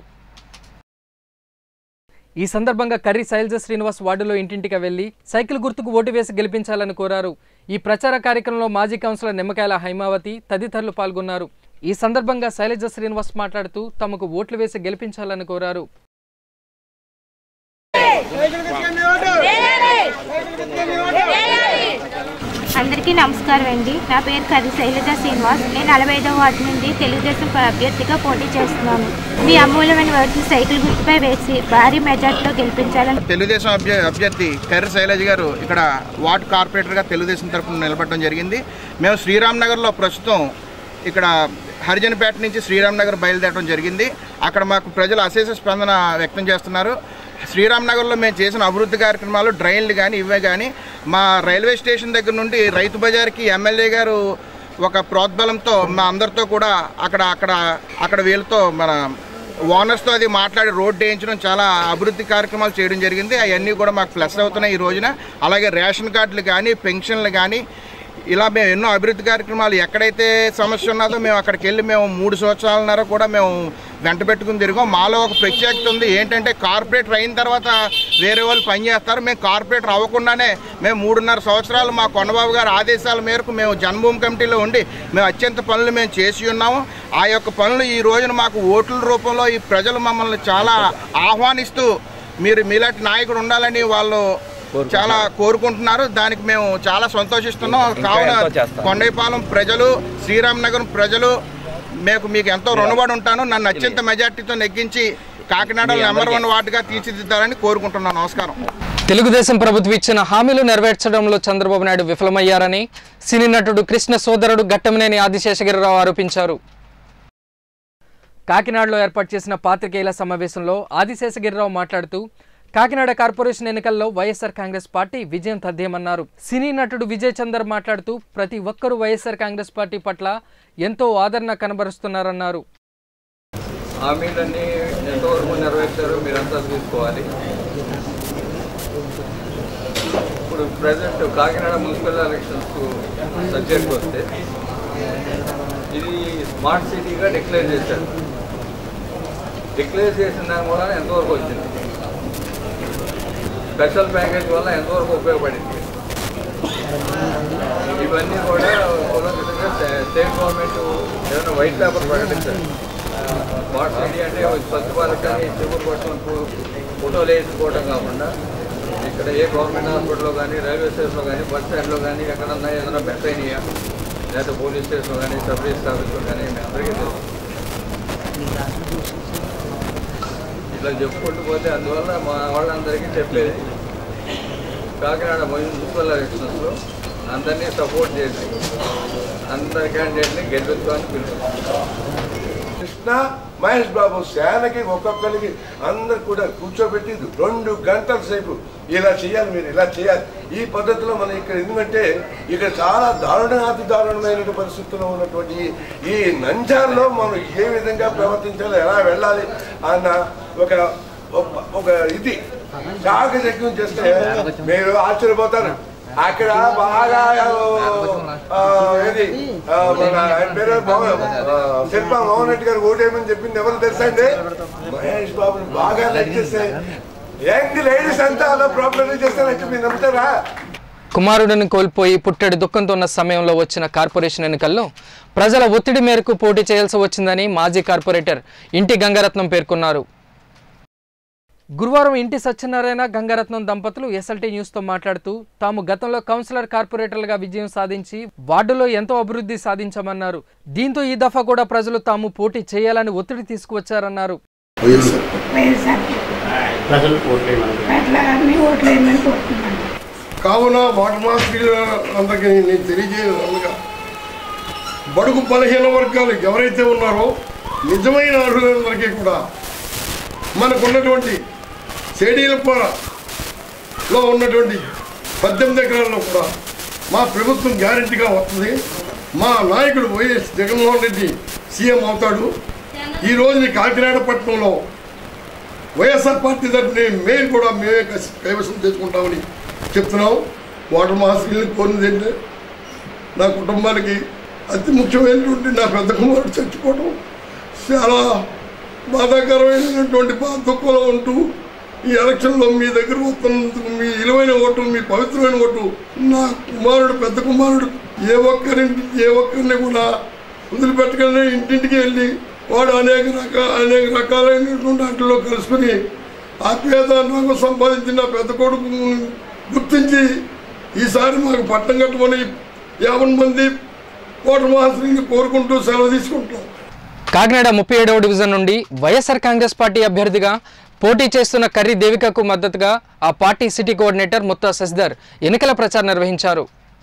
ఈ సందర్భంగా కర్రి శైలజ శ్రీనివాస్ వార్డులో ఇంటింటికి వెళ్లి సైకిల్ గుర్తుకు ఓటు వేసి గెలిపించాలని కోరారు ఈ ప్రచార కార్యక్రమంలో మాజీ కౌన్సిలర్ నిమ్మకాయల హైమావతి తదితరులు పాల్గొన్నారు ఈ సందర్భంగా శైలజ శ్రీనివాస్ మాట్లాడుతూ తమకు ఓట్లు వేసి గెలిపించాలని కోరారు అందరికీ నమస్కారం అండి నా పేరు కరి శైలజ శ్రీనివాస్ నేను నలభై ఐదవ వార్డు నుండి తెలుగుదేశం అభ్యర్థిగా పోటీ చేస్తున్నాను మీ అమూల్యమైన ఓట్లు సైకిల్ గుర్తుపై వేసి భారీ మెజార్టీలో గెలిపించాలని తెలుగుదేశం అభ్య అభ్యర్థి కర్రి శైలజ్ గారు ఇక్కడ వార్డ్ కార్పొరేటర్గా తెలుగుదేశం తరఫున నిలబడడం జరిగింది మేము శ్రీరామ్ నగర్లో ప్రస్తుతం ఇక్కడ హరిజనపేట నుంచి శ్రీరామ్ నగర్ బయలుదేరడం జరిగింది అక్కడ మాకు ప్రజలు అశేష స్పందన వ్యక్తం చేస్తున్నారు శ్రీరామ్ నగర్లో మేము చేసిన అభివృద్ధి కార్యక్రమాలు డ్రైన్లు కానీ ఇవే కానీ మా రైల్వే స్టేషన్ దగ్గర నుండి రైతు బజార్కి ఎమ్మెల్యే గారు ఒక ప్రోద్బలంతో మా అందరితో కూడా అక్కడ అక్కడ అక్కడ వీళ్ళతో మన ఓనర్స్తో అది మాట్లాడి రోడ్ వేయించడం చాలా అభివృద్ధి కార్యక్రమాలు చేయడం జరిగింది అవన్నీ కూడా మాకు ప్లస్ అవుతున్నాయి ఈ రోజున అలాగే రేషన్ కార్డులు కానీ పెన్షన్లు కానీ ఇలా మేము ఎన్నో అభివృద్ధి కార్యక్రమాలు ఎక్కడైతే సమస్య ఉన్నదో మేము అక్కడికి వెళ్ళి మేము మూడు సంవత్సరాలన్నర కూడా మేము వెంట పెట్టుకుని తిరిగాం మాలో ఒక ప్రత్యేకత ఉంది ఏంటంటే కార్పొరేటర్ అయిన తర్వాత వేరే వాళ్ళు పనిచేస్తారు మేము కార్పొరేటర్ అవ్వకుండానే మేము మూడున్నర సంవత్సరాలు మా కొండబాబు గారి ఆదేశాల మేరకు మేము జన్మభూమి కమిటీలో ఉండి మేము అత్యంత పనులు మేము చేసి ఉన్నాము ఆ యొక్క పనులు ఈ రోజున మాకు ఓట్ల రూపంలో ఈ ప్రజలు మమ్మల్ని చాలా ఆహ్వానిస్తూ మీరు మీలాంటి నాయకుడు ఉండాలని వాళ్ళు చాలా కోరుకుంటున్నారు దానికి మేము చాలా సంతోషిస్తున్నాం కావున ఎంతో చేస్తాం. కొండైపాలెం ప్రజలు శ్రీరామ్ నగరం ప్రజలు మీకు మీకు ఎంతో రుణపడి ఉంటాను నన్ను అత్యంత మెజార్టీతో నెగ్గించి కాకినాడ నెంబర్ వన్ వార్డుగా తీర్చిదిద్దాలని కోరుకుంటున్నాను నమస్కారం తెలుగుదేశం ప్రభుత్వం ఇచ్చిన హామీలు నెరవేర్చడంలో చంద్రబాబు నాయుడు విఫలమయ్యారని సినీ నటుడు కృష్ణ సోదరుడు గట్టమనేని ఆదిశేషగిరిరావు ఆరోపించారు కాకినాడలో ఏర్పాటు చేసిన పాత్రికేయుల సమావేశంలో ఆదిశేషగిరిరావు మాట్లాడుతూ కాకినాడ కార్పొరేషన్ ఎన్నికల్లో వైఎస్ఆర్ కాంగ్రెస్ పార్టీ విజయం తథ్యమన్నారు సినీ నటుడు విజయ్ చందర్ మాట్లాడుతూ ప్రతి ఒక్కరూ వైఎస్ఆర్ కాంగ్రెస్ పార్టీ పట్ల ఎంతో ఆదరణ కనబరుస్తున్నారన్నారు హామీలన్నీ ఎంతవరకు నెరవేర్చారో మీరంతా చూసుకోవాలి ఇప్పుడు present Kakinada municipal elections subject వస్తే ఇది స్మార్ట్ సిటీగా డిక్లేర్ చేశారు డిక్లేర్ చేసిన దాని వల్ల ఎంతవరకు వచ్చింది స్పెషల్ ప్యాకేజ్ వల్ల ఎంతవరకు ఉపయోగపడింది ఇవన్నీ కూడా కులంకషంగా స్టేట్ గవర్నమెంట్ ఏదైనా వైట్ పేపర్ ప్రకటించారు స్మార్ట్ సిటీ అంటే స్వచ్ఛ భారత్ కానీ చిగురు పట్టణం ఫోటోలు వేసుకోవడం కాకుండా ఇక్కడ ఏ గవర్నమెంట్ హాస్పిటల్లో కానీ రైల్వే స్టేషన్లో కానీ బస్ స్టాండ్లో కానీ ఎక్కడన్నా ఏదైనా బెటర్ అయినాయా లేదా పోలీస్ స్టేషన్లో కానీ సబ్ రిజిస్టర్ ఆఫీస్లో కానీ మీ అందరికీ తెలుసు ఇట్లా చెప్పుకుంటూ పోతే అందువల్ల మా వాళ్ళందరికీ చెప్పేది కాకినాడ మున్సిపల్ ఎలక్షన్స్లో అందరినీ సపోర్ట్ చేసి అందరి క్యాండిడేట్ని గెలిపించుకోవాలని పిలుపుతున్నాం కృష్ణ మహేష్ బాబు సేనకి ఒక్కొక్కరికి అందరు కూడా కూర్చోబెట్టి రెండు గంటల సేపు ఇలా చేయాలి మీరు ఇలా చేయాలి ఈ పద్ధతిలో మనం ఇక్కడ ఎందుకంటే ఇక్కడ చాలా దారుణాతి దారుణమైన పరిస్థితుల్లో ఉన్నటువంటి ఈ నంజాల్లో మనం ఏ విధంగా ప్రవర్తించాలి ఎలా వెళ్ళాలి అన్న ఒక ఒక- ఒక ఇది చాకచక్యం చేస్తే మీరు ఆశ్చర్యపోతారు అక్కడ బాగా ఆ, ఏది ఆ, మన ఆయన పేరు మోహన్ ఆ, శిల్ప మోహన్ రెడ్డి గారు ఓటేయమని చెప్పింది ఎవరు తెలుసా అండి మహేష్ బాబుని బాగా లైక్ చేస్తే యంగ్ లేడీస్ అంతా అలా ప్రాబ్లమ్ చేస్తారని మీరు నమ్ముతారా కుమారుడిని కోల్పోయి పుట్టెడు దుఃఖంతో ఉన్న సమయంలో వచ్చిన కార్పొరేషన్ ఎన్నికల్లో ప్రజల ఒత్తిడి మేరకు పోటీ చేయాల్సి వచ్చిందని మాజీ కార్పొరేటర్ ఇంటి గంగారత్నం పేర్కొన్నారు గురువారం ఇంటి సత్యనారాయణ గంగారత్నం దంపతులు ఎస్ఎల్టీ న్యూస్తో మాట్లాడుతూ తాము గతంలో కౌన్సిలర్ కార్పొరేటర్లుగా విజయం సాధించి వార్డులో ఎంతో అభివృద్ధి సాధించామన్నారు దీంతో ఈ దఫా కూడా ప్రజలు తాము పోటీ చేయాలని ఒత్తిడి తీసుకువచ్చారన్నారు ప్రజలు ఓట్లేయమని అట్లా ఓట్లు వేయమని కోరుతున్నాను కావున వాటర్ మార్కెట్ అందరికీ నేను తెలియజేయగా బడుగు బలహీన వర్గాలు ఎవరైతే ఉన్నారో నిజమైన అర్హులందరికీ కూడా మనకున్నటువంటి సేడీలపురలో ఉన్నటువంటి పద్దెనిమిది ఎకరాల్లో కూడా మా ప్రభుత్వం గ్యారెంటీగా వస్తుంది మా నాయకుడు వైఎస్ జగన్మోహన్ రెడ్డి సీఎం అవుతాడు ఈ రోజు కాకినాడ పట్టణంలో వైఎస్ఆర్ పార్టీ తరఫున మేము కూడా మేమే కసి- కైవసం చేసుకుంటామని చెప్తున్నాం వాటర్ మహాశీల్ని కోరింది ఏంటంటే నా కుటుంబానికి అతి ముఖ్యమైనటువంటి నా పెద్ద కుమారుడు చచ్చిపోవడం చాలా బాధాకరమైనటువంటి బా దుఃఖంలో ఉంటూ ఈ ఎలక్షన్లో మీ దగ్గర వస్తున్నందుకు మీ విలువైన ఓటు మీ పవిత్రమైన ఓటు నా కుమారుడు పెద్ద కుమారుడు ఏ ఒక్కరింటి ఏ ఒక్కరిని కూడా వదిలిపెట్టగానే ఇంటింటికి వెళ్ళి వాడు అనేక రకాల అనేక రకాలైనటువంటి వాటిలో కలుసుకుని ఆత్మీయత నాకు సంపాదించిన పెద్ద కొడుకు గుర్తించి ఈసారి మాకు పట్టం కట్టమని యాభై మంది ఓటర్ మహాశ్రీని కోరుకుంటూ సెలవు తీసుకుంటాం కాకినాడ ముప్పై ఏడవ డివిజన్ నుండి వైఎస్ఆర్ కాంగ్రెస్ పార్టీ అభ్యర్థిగా పోటీ చేస్తున్న కర్రీ దేవికకు మద్దతుగా ఆ party city coordinator Mutha Sasidhar ఎన్నికల ప్రచారం నిర్వహించారు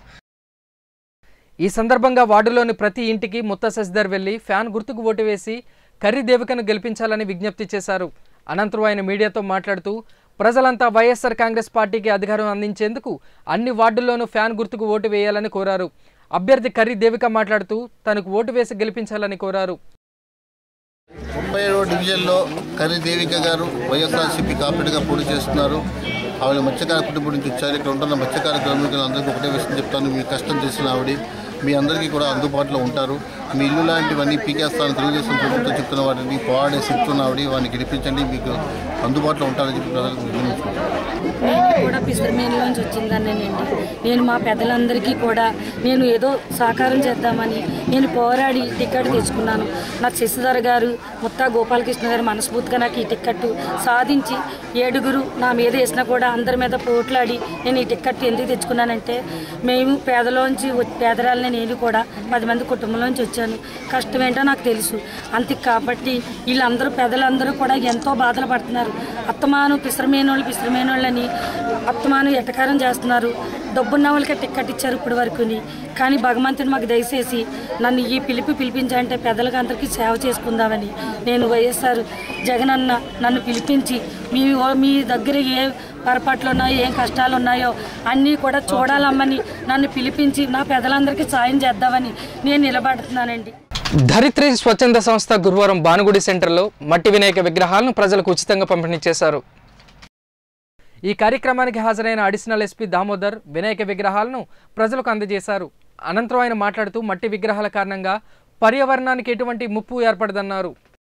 ఈ సందర్భంగా వార్డులోని ప్రతి ఇంటికి ముత్తా శశిధర్ వెళ్లి ఫ్యాన్ గుర్తుకు ఓటు వేసి కర్రీ దేవికను గెలిపించాలని విజ్ఞప్తి చేశారు అనంతరం ఆయన మీడియాతో మాట్లాడుతూ ప్రజలంతా వైఎస్ఆర్ కాంగ్రెస్ పార్టీకి అధికారం అందించేందుకు అన్ని వార్డుల్లోనూ ఫ్యాన్ గుర్తుకు ఓటు వేయాలని కోరారు అభ్యర్థి కర్రీ దేవిక మాట్లాడుతూ తనకు ఓటు వేసి గెలిపించాలని కోరారు ముప్పై ఏడవ డివిజన్లో కర్రీ దేవిక గారు వైఎస్ఆర్సీపీ కార్పొరేట్గా పోటీ చేస్తున్నారు ఆవిడ మత్స్యకార కుటుంబం నుంచి వచ్చారు ఇక్కడ ఉంటున్న మత్స్యకార కార్మికులు అందరికీ ఒకటే విషయం చెప్తాను మీ కష్టం తెలిసిన ఆవిడ మీ అందరికీ కూడా అందుబాటులో ఉంటారు మీ ఇల్లు లాంటివన్నీ పీకేస్తాను తెలుగుదేశం ప్రభుత్వం చెప్తున్న వాటిని పోరాడే శక్తి ఉన్న ఆవిడ వాడిని గెలిపించండి మీకు అందుబాటులో ఉంటారని చెప్పి ప్రజలకు విన్నవించుకుంటున్నాను నేను కూడా పిస్తరమేనులోంచి వచ్చిందాన్నేనండి నేను మా పెద్దలందరికీ కూడా నేను ఏదో సహకారం చేద్దామని నేను పోరాడి టికెట్ తెచ్చుకున్నాను నాకు శశిధర్ గారు ముత్తా గోపాలకృష్ణ గారు మనస్ఫూర్తిగా నాకు ఈ టికెట్ సాధించి ఏడుగురు నా మీద వేసినా కూడా అందరి మీద పోట్లాడి నేను ఈ టికెట్ ఎందుకు తెచ్చుకున్నానంటే మేము పేదలోంచి వ- పేదరాలని నేను కూడా పది మంది కుటుంబంలోంచి వచ్చాను కష్టం ఏంటో నాకు తెలుసు అంతే కాబట్టి వీళ్ళందరూ పెద్దలందరూ కూడా ఎంతో బాధలు పడుతున్నారు అత్తమాను పిసరమేనోళ్ళు పిసరమేనోళ్ళని అత్తమాను ఎటకారం చేస్తున్నారు డబ్బున్న వాళ్ళకే టిక్కెట్ ఇచ్చారు ఇప్పటి వరకుని కానీ భగవంతుడు మాకు దయచేసి నన్ను ఈ పిలిపి పిలిపించాలంటే పెద్దలకు అందరికీ సేవ చేసుకుందామని నేను వైఎస్ఆర్ జగనన్న నన్ను పిలిపించి మీ మీ దగ్గర ఏ పొరపాట్లు ఉన్నాయో ఏం కష్టాలు ఉన్నాయో అన్నీ కూడా చూడాలమ్మని నన్ను పిలిపించి నా పెద్దలందరికీ సాయం చేద్దామని నేను నిలబడుతున్నానండి ధరిత్రి స్వచ్ఛంద సంస్థ గురువారం భానుగుడి సెంటర్లో మట్టి వినాయక విగ్రహాలను ప్రజలకు ఉచితంగా పంపిణీ చేశారు ఈ కార్యక్రమానికి హాజరైన అడిషనల్ ఎస్పీ దామోదర్ వినాయక విగ్రహాలను ప్రజలకు అందజేశారు అనంతరం ఆయన మాట్లాడుతూ మట్టి విగ్రహాల కారణంగా పర్యావరణానికి ఎటువంటి ముప్పు ఏర్పడదన్నారు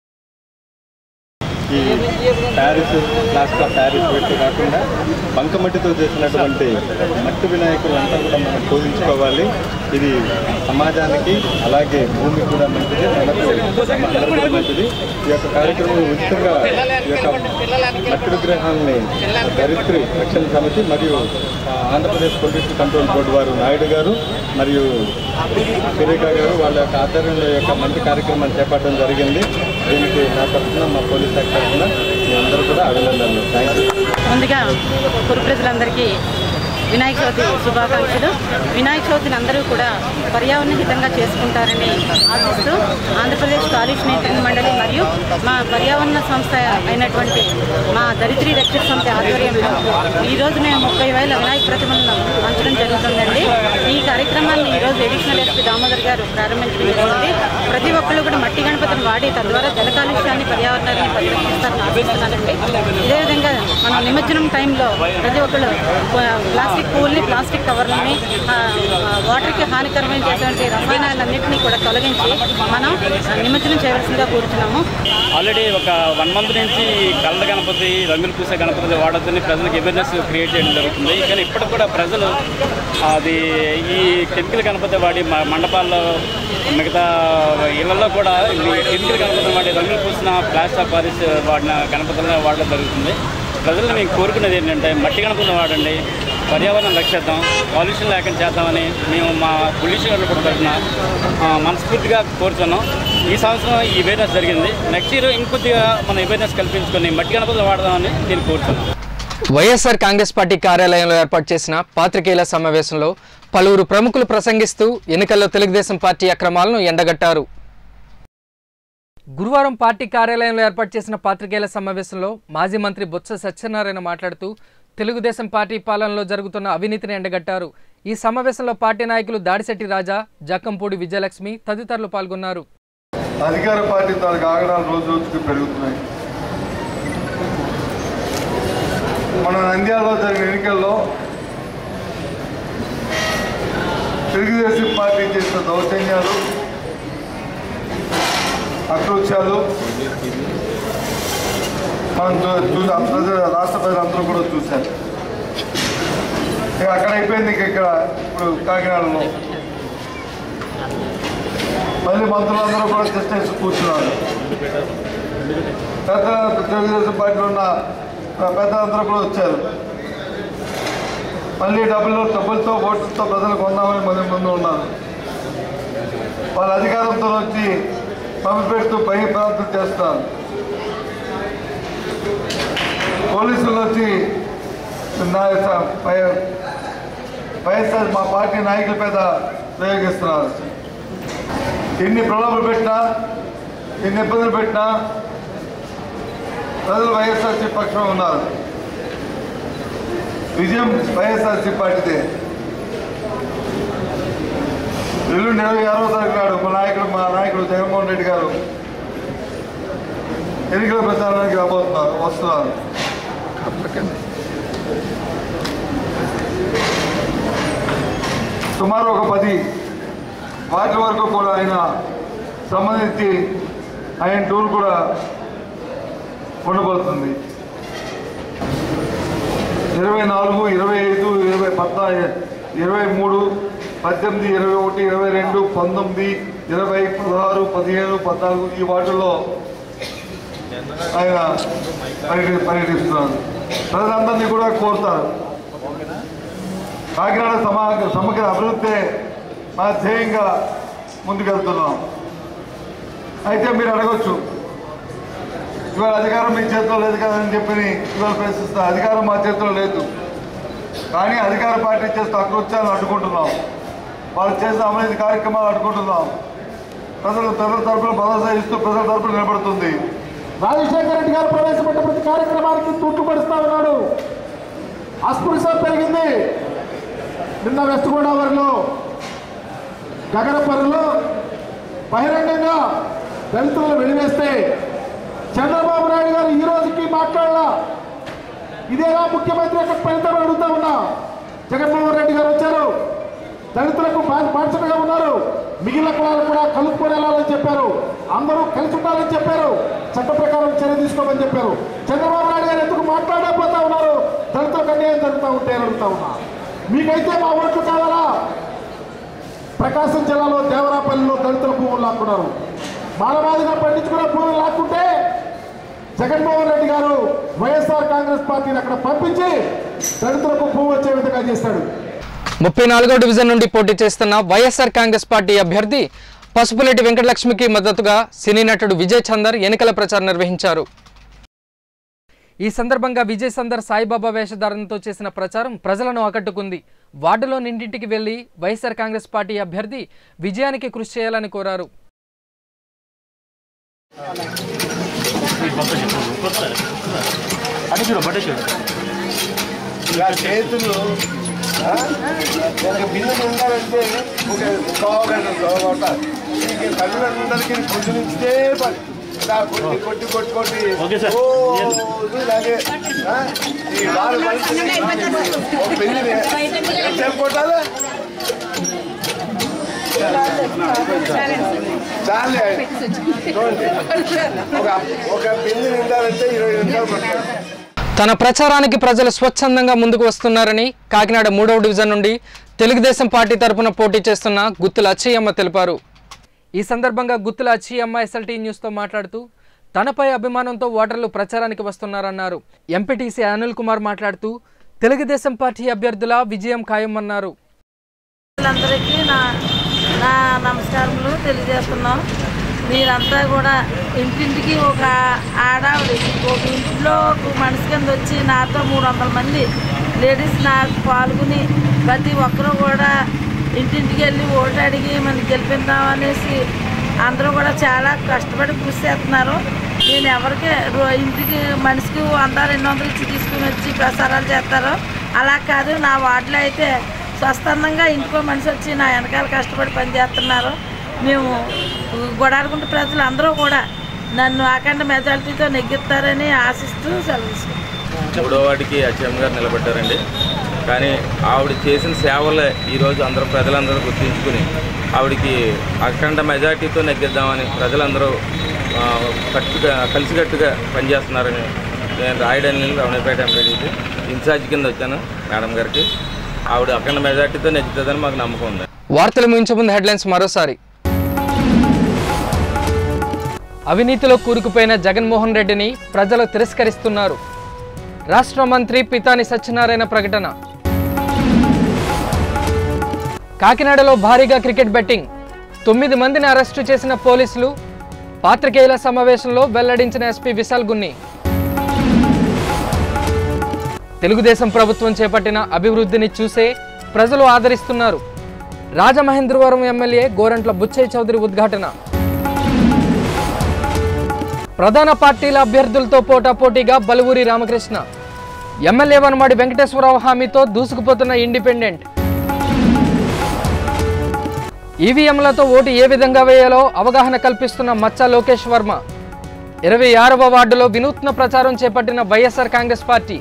ఈ ప్యారిస్ ప్లాస్టర్ ఆఫ్ ప్యారిస్ పెట్టి కాకుండా బంకమట్టితో చేసినటువంటి మట్టి వినాయకులు అంతా కూడా మనం పూజించుకోవాలి ఇది సమాజానికి అలాగే భూమికి కూడా మంచిది మనకు అందరికీ కూడా మంచిది ఈ యొక్క కార్యక్రమం ఉచితంగా ఈ యొక్క మట్టి విగ్రహాన్ని ధరిత్రి రక్షణ సమితి మరియు ఆ, ఆంధ్రప్రదేశ్ పొల్యూషన్ కంట్రోల్ బోర్డు వారు నాయుడు గారు మరియు సురేఖ గారు వాళ్ళ యొక్క ఆధ్వర్యంలో ఈ యొక్క మంచి కార్యక్రమాన్ని చేపట్టడం జరిగింది దీనికి నా తరఫున మా పోలీస్ శాఖ తరఫున మీ అందరూ కూడా అభినందనలు థ్యాంక్ యూ ముందుగా పుర ప్రజలందరికీ వినాయక చవితి శుభాకాంక్షలు వినాయక చవితిని అందరూ కూడా పర్యావరణ హితంగా చేసుకుంటారని ఆశిస్తూ ఆంధ్రప్రదేశ్ కాలుష్య నియంత్రణ మండలి మరియు మా పర్యావరణ సంస్థ అయినటువంటి మా దరిద్రి రక్షక సమితి ఆధ్వర్యంలో ఈరోజు మేము ముప్పై వేల వినాయక ప్రతిమలను పంచడం జరుగుతుందండి ఈ కార్యక్రమాన్ని ఈరోజు ఎడిషనల్ ఎస్పీ దామోదర్ గారు ప్రారంభించడం జరిగింది ప్రతి ఒక్కళ్ళు కూడా మట్టి గణపతిని వాడి తద్వారా జల కాలుష్యాన్ని పర్యావరణాన్ని పరిరక్షిస్తారని ఆశిస్తున్నానండి ఇదే విధంగా మనం నిమజ్జనం టైంలో ప్రతి ఒక్కళ్ళు ప్లాస్టిక్ పూల్ని ప్లాస్టిక్ కవర్లని ఆ, ఆ, వాటర్కి హానికరమైన చేసేటువంటి రసాయనాలన్నింటినీ కూడా తొలగించి మనం ఆ, నిమజ్జనం చేయవలసిందిగా కోరుతున్నాము ఆల్రెడీ ఒక వన్ మంత్ నుంచి కలద గణపతి రంగులు పూసే గణపతి వాడొద్దని ప్రజలకు అవేర్నెస్ క్రియేట్ చేయడం జరుగుతుంది కానీ ఇప్పటికి కూడా ప్రజలు అది ఈ కెమికల్ గణపతి వాడి మ- మండపాల్లో మిగతా ఇళ్లలో కూడా ఈ కెమికల్ గణపతి వాడి రంగులు పూసిన ప్లాస్టర్ ఆఫ్ పారిస్ వాడిన గణపతులను వాడడం జరుగుతుంది ప్రజలను మేము కోరుకునేది ఏంటంటే మట్టి గణపతులను వాడండి పర్యావరణం రక్షిద్దాం కాలుష్యం లేకుండా చేద్దామని మేము మా పొల్యూషన్ వాళ్ళు కూడా తరఫున ఆ, మనస్ఫూర్తిగా కోరుతున్నాం ఈ సంవత్సరం ఈ అవేర్నెస్ జరిగింది నెక్స్ట్ ఇయర్ ఇంకొద్దిగా మనం అవేర్నెస్ కల్పించుకొని మట్టి గణపతులు వాడదామని నేను కోరుతున్నాను వైఎస్ఆర్ కాంగ్రెస్ పార్టీ కార్యాలయంలో ఏర్పాటు చేసిన పాత్రికేయుల సమావేశంలో పలువురు ప్రముఖులు ప్రసంగిస్తూ ఎన్నికల్లో తెలుగుదేశం పార్టీ అక్రమాలను ఎండగట్టారు గురువారం పార్టీ కార్యాలయంలో ఏర్పాటు చేసిన పాత్రికేయుల సమావేశంలో మాజీ మంత్రి బొత్స సత్యనారాయణ మాట్లాడుతూ తెలుగుదేశం పార్టీ పాలనలో జరుగుతున్న అవినీతిని ఎండగట్టారు ఈ సమావేశంలో పార్టీ నాయకులు దాడిశెట్టి రాజా జక్కంపూడి విజయలక్ష్మి తదితరులు పాల్గొన్నారు అధికార పార్టీ తాలూకు ఆగడాలు రోజు రోజుకి పెరుగుతున్నాయి మన నంద్యాలలో జరిగిన ఎన్నికల్లో తెలుగుదేశం పార్టీ చేసిన దౌర్జన్యాలు అకృత్యాలు మనం చూ- చూ ప్రజలు రాష్ట్ర ప్రజలందరూ కూడా చూశారు ఇక అక్కడ అయిపోయింది ఇక ఇక్కడ ఇప్పుడు కాకినాడలో మళ్ళీ మంత్రులందరూ కూడా టెస్ట్ వేసి కూర్చున్నారు పెద్ద తెలుగుదేశం పార్టీలో ఉన్న పెద్దలందరూ కూడా వచ్చారు మళ్ళీ డబ్బులు డబ్బులతో ఓట్లతో ప్రజలు కొందామని మంది ముందు ఉన్నారు వాళ్ళ అధికారంతో వచ్చి పంపిపెడుతూ భయ ప్రాంతం చేస్తారు పోలీసులు వచ్చి నా- వై- వైఎస్ఆర్ మా పార్టీ నాయకుల మీద ప్రయోగిస్తున్నారు ఎన్ని ప్రలోభాలు పెట్టినా ఎన్ని ఇబ్బందులు పెట్టినా ప్రజలు వైఎస్ఆర్సీ పక్షంలో ఉన్నారు విజయం వైఎస్ఆర్సీ పార్టీదే ఎల్లుండి ఇరవై ఆరో తారీఖు నాడు మా నాయకుడు మా నాయకుడు జగన్మోహన్ రెడ్డి గారు ఎన్నికల ప్రచారానికి రాబోతున్నారు వస్తున్నారు సుమారు ఒక పది వాటి వరకు కూడా ఆయన సంబంధించి ఆయన టూర్ కూడా ఉండబోతుంది ఇరవై నాలుగు ఇరవై ఐదు ఇరవై పద్నా ఇరవై మూడు పద్దెనిమిది ఇరవై ఒకటి ఇరవై రెండు పంతొమ్మిది ఇరవై పదహారు పదిహేను పద్నాలుగు ఈ వాటిల్లో ఆయన పర్యటి పర్యటిస్తున్నారు ప్రజలందరినీ కూడా కోరుతారు కాకినాడ సమా సమగ్ర అభివృద్ధి మా ధ్యేయంగా ముందుకెళ్తున్నాం అయితే మీరు అడగొచ్చు ఇవాళ అధికారం మీ చేతిలో లేదు కదని చెప్పి ఇవాళ ప్రశ్నిస్తున్నారు అధికారం మా చేతిలో లేదు కానీ అధికార పార్టీ చేస్తే అకృత్యాలను అడ్డుకుంటున్నాం వాళ్ళు చేసిన అవినీతి కార్యక్రమాలు అడ్డుకుంటున్నాం ప్రజలు ప్రజల తరపున భరోసా ఇస్తూ ప్రజల తరపున నిలబడుతుంది రాజశేఖర రెడ్డి గారు ప్రవేశపెట్టిన ప్రతి కార్యక్రమానికి తూట్టుపడుస్తూ ఉన్నాడు అస్పృశ్యం పెరిగింది నిన్న వెస్ట్ గోదావరిలో గగనపల్లిలో బహిరంగంగా దళితులను వెలివేస్తే చంద్రబాబు నాయుడు గారు ఈ రోజుకి మాట్లాడాల ఇదేలా ముఖ్యమంత్రి యొక్క ఫలితం అడుగుతా ఉన్నా జగన్మోహన్ రెడ్డి గారు వచ్చారు దళితులకు బా- బాధ్యతగా ఉన్నారు మిగిలిన కులాలు కూడా కలుపుకొని వెళ్ళాలని చెప్పారు అందరూ కలిసి ఉండాలని చెప్పారు చట్ట ప్రకారం చర్య తీసుకోమని చెప్పారు చంద్రబాబు నాయుడు గారు ఎందుకు మాట్లాడకపోతా ఉన్నారు దళితులకు అన్యాయం జరుగుతూ ఉంటే అని అడుగుతా ఉన్నా మీకైతే మా ఓట్లు కావాలా ప్రకాశం జిల్లాలో దేవరాపల్లిలో దళితుల భూములు లాక్కున్నారు మానవాదిగా పండించుకున్న భూములు లాక్కుంటే జగన్మోహన్ రెడ్డి గారు వైఎస్ఆర్ కాంగ్రెస్ పార్టీని అక్కడ పంపించి దళితులకు భూమి వచ్చే విధంగా చేశాడు ముప్పై నాలుగో డివిజన్ నుండి పోటీ చేస్తున్న వైఎస్ఆర్ కాంగ్రెస్ పార్టీ అభ్యర్థి పసుపులేటి వెంకటలక్ష్మికి మద్దతుగా సినీ నటుడు విజయ్ చందర్ ఎన్నికల ప్రచారం నిర్వహించారు ఈ సందర్భంగా విజయ్ సందర్ సాయిబాబా వేషధారణతో చేసిన ప్రచారం ప్రజలను ఆకట్టుకుంది వార్డులో నిండింటికి వెళ్లి వైఎస్ఆర్ కాంగ్రెస్ పార్టీ అభ్యర్థి విజయానికి కృషి చేయాలని కోరారు ఇలా చేతులు ఆ, ఒక బిందె ఉండాలంటే ఒక పావు గంట తర్వాత ఈ తల్లిదండ్రులందరికీ పొద్దునించే పని ఇలా కొట్టి కొట్టి కొట్టి కొట్టి రోజు ఇలాగే ఆ, ఈ వారు మనిషిని ఒక పెళ్లిని ఎంతసేపు కొట్టాలి చాలే చూడండి ఒక ఒక బిందె నిండాలంటే ఇరవై నిమిషాలు పడుతుంది తన ప్రచారానికి ప్రజలు స్వచ్ఛందంగా ముందుకు వస్తున్నారని కాకినాడ మూడవ డివిజన్ నుండి తెలుగుదేశం పార్టీ తరపున పోటీ చేస్తున్న గుత్తుల అచ్చయ్యమ్మ తెలిపారు ఈ సందర్భంగా గుత్తుల అచ్చయ్యమ్మ ఎస్ఎల్టీ న్యూస్తో మాట్లాడుతూ తనపై అభిమానంతో ఓటర్లు ప్రచారానికి వస్తున్నారన్నారు ఎంపీటీసీ అనిల్ కుమార్ మాట్లాడుతూ తెలుగుదేశం పార్టీ అభ్యర్థుల విజయం ఖాయమన్నారు అందరికీ నా నా నమస్కారములు తెలియజేస్తున్నాం మీరంతా కూడా ఇంటింటికి ఒక ఆడావిడ ఒక ఇంట్లో ఒక మనిషి కింద వచ్చి నాతో మూడు వందల మంది లేడీస్ నాకు పాల్గొని ప్రతి ఒక్కరూ కూడా ఇంటింటికి వెళ్ళి ఓటు అడిగి మనం గెలిపిద్దాం అనేసి అందరూ కూడా చాలా కష్టపడి కృషి చేస్తున్నారు నేను ఎవరికి రో- ఇంటికి మనిషికి వంద రెండు వందలు ఇచ్చి తీసుకుని వచ్చి ప్రసారాలు చేస్తారు అలా కాదు నా వార్డులో అయితే స్వస్థందంగా ఇంటికో మనిషి వచ్చి నా వెనకాల కష్టపడి పనిచేస్తున్నారు మేము గొడాలకుంట ప్రజలు అందరూ కూడా నన్ను అఖండ మెజారిటీతో నెగ్గిస్తారని ఆశిస్తూ సెలవు తీసుకుంటాను. మూడో వాటికి అచ్చమ్మ గారు నిలబడ్డారండి కానీ ఆవిడ చేసిన సేవలే ఈరోజు అందరూ ప్రజలందరూ గుర్తించుకుని ఆవిడకి అఖండ మెజార్టీతో నెగ్గిద్దామని ప్రజలందరూ ఆ, కట్టుగా కలిసికట్టుగా పనిచేస్తున్నారని నేను రాయడానికి రమణపేట ఎంపీడీకి ఇన్ఛార్జ్ కింద వచ్చాను మేడం గారికి ఆవిడ అఖండ మెజార్టీతో నెగ్గుతుందని మాకు నమ్మకం ఉంది వార్తలు ముగించే ముందు హెడ్లైన్స్ మరోసారి అవినీతిలో కూరుకుపోయిన జగన్మోహన్ రెడ్డిని ప్రజలు తిరస్కరిస్తున్నారు రాష్ట్ర మంత్రి పితాని సత్యనారాయణ ప్రకటన కాకినాడలో భారీగా క్రికెట్ బెట్టింగ్ తొమ్మిది మందిని అరెస్టు చేసిన పోలీసులు పాత్రికేయుల సమావేశంలో వెల్లడించిన ఎస్పీ విశాల్ గున్ని తెలుగుదేశం ప్రభుత్వం చేపట్టిన అభివృద్ధిని చూసే ప్రజలు ఆదరిస్తున్నారు రాజమహేంద్రవరం ఎమ్మెల్యే గోరంట్ల బుచ్చయ్య చౌదరి ఉద్ఘాటన ప్రధాన పార్టీల అభ్యర్థులతో పోటాపోటీగా బలువురి రామకృష్ణ ఎమ్మెల్యే వనమాడి వెంకటేశ్వరరావు హామీతో దూసుకుపోతున్న ఇండిపెండెంట్ ఈవీఎంలతో ఓటు ఏ విధంగా వేయాలో అవగాహన కల్పిస్తున్న మచ్చ లోకేష్ వర్మ ఇరవై ఆరవ వార్డులో వినూత్న ప్రచారం చేపట్టిన వైఎస్ఆర్ కాంగ్రెస్ పార్టీ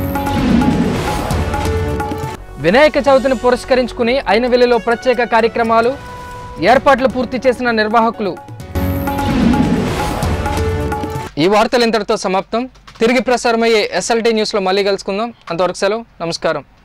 వినాయక చవితిని పురస్కరించుకుని అయినవెల్లిలో ప్రత్యేక కార్యక్రమాలు ఏర్పాట్లు పూర్తి చేసిన నిర్వాహకులు ఈ వార్తలు ఇంతటితో సమాప్తం తిరిగి ప్రసారమయ్యే ఎస్ఎల్టీ న్యూస్లో మళ్ళీ కలుసుకుందాం అంతవరకు సెలవు నమస్కారం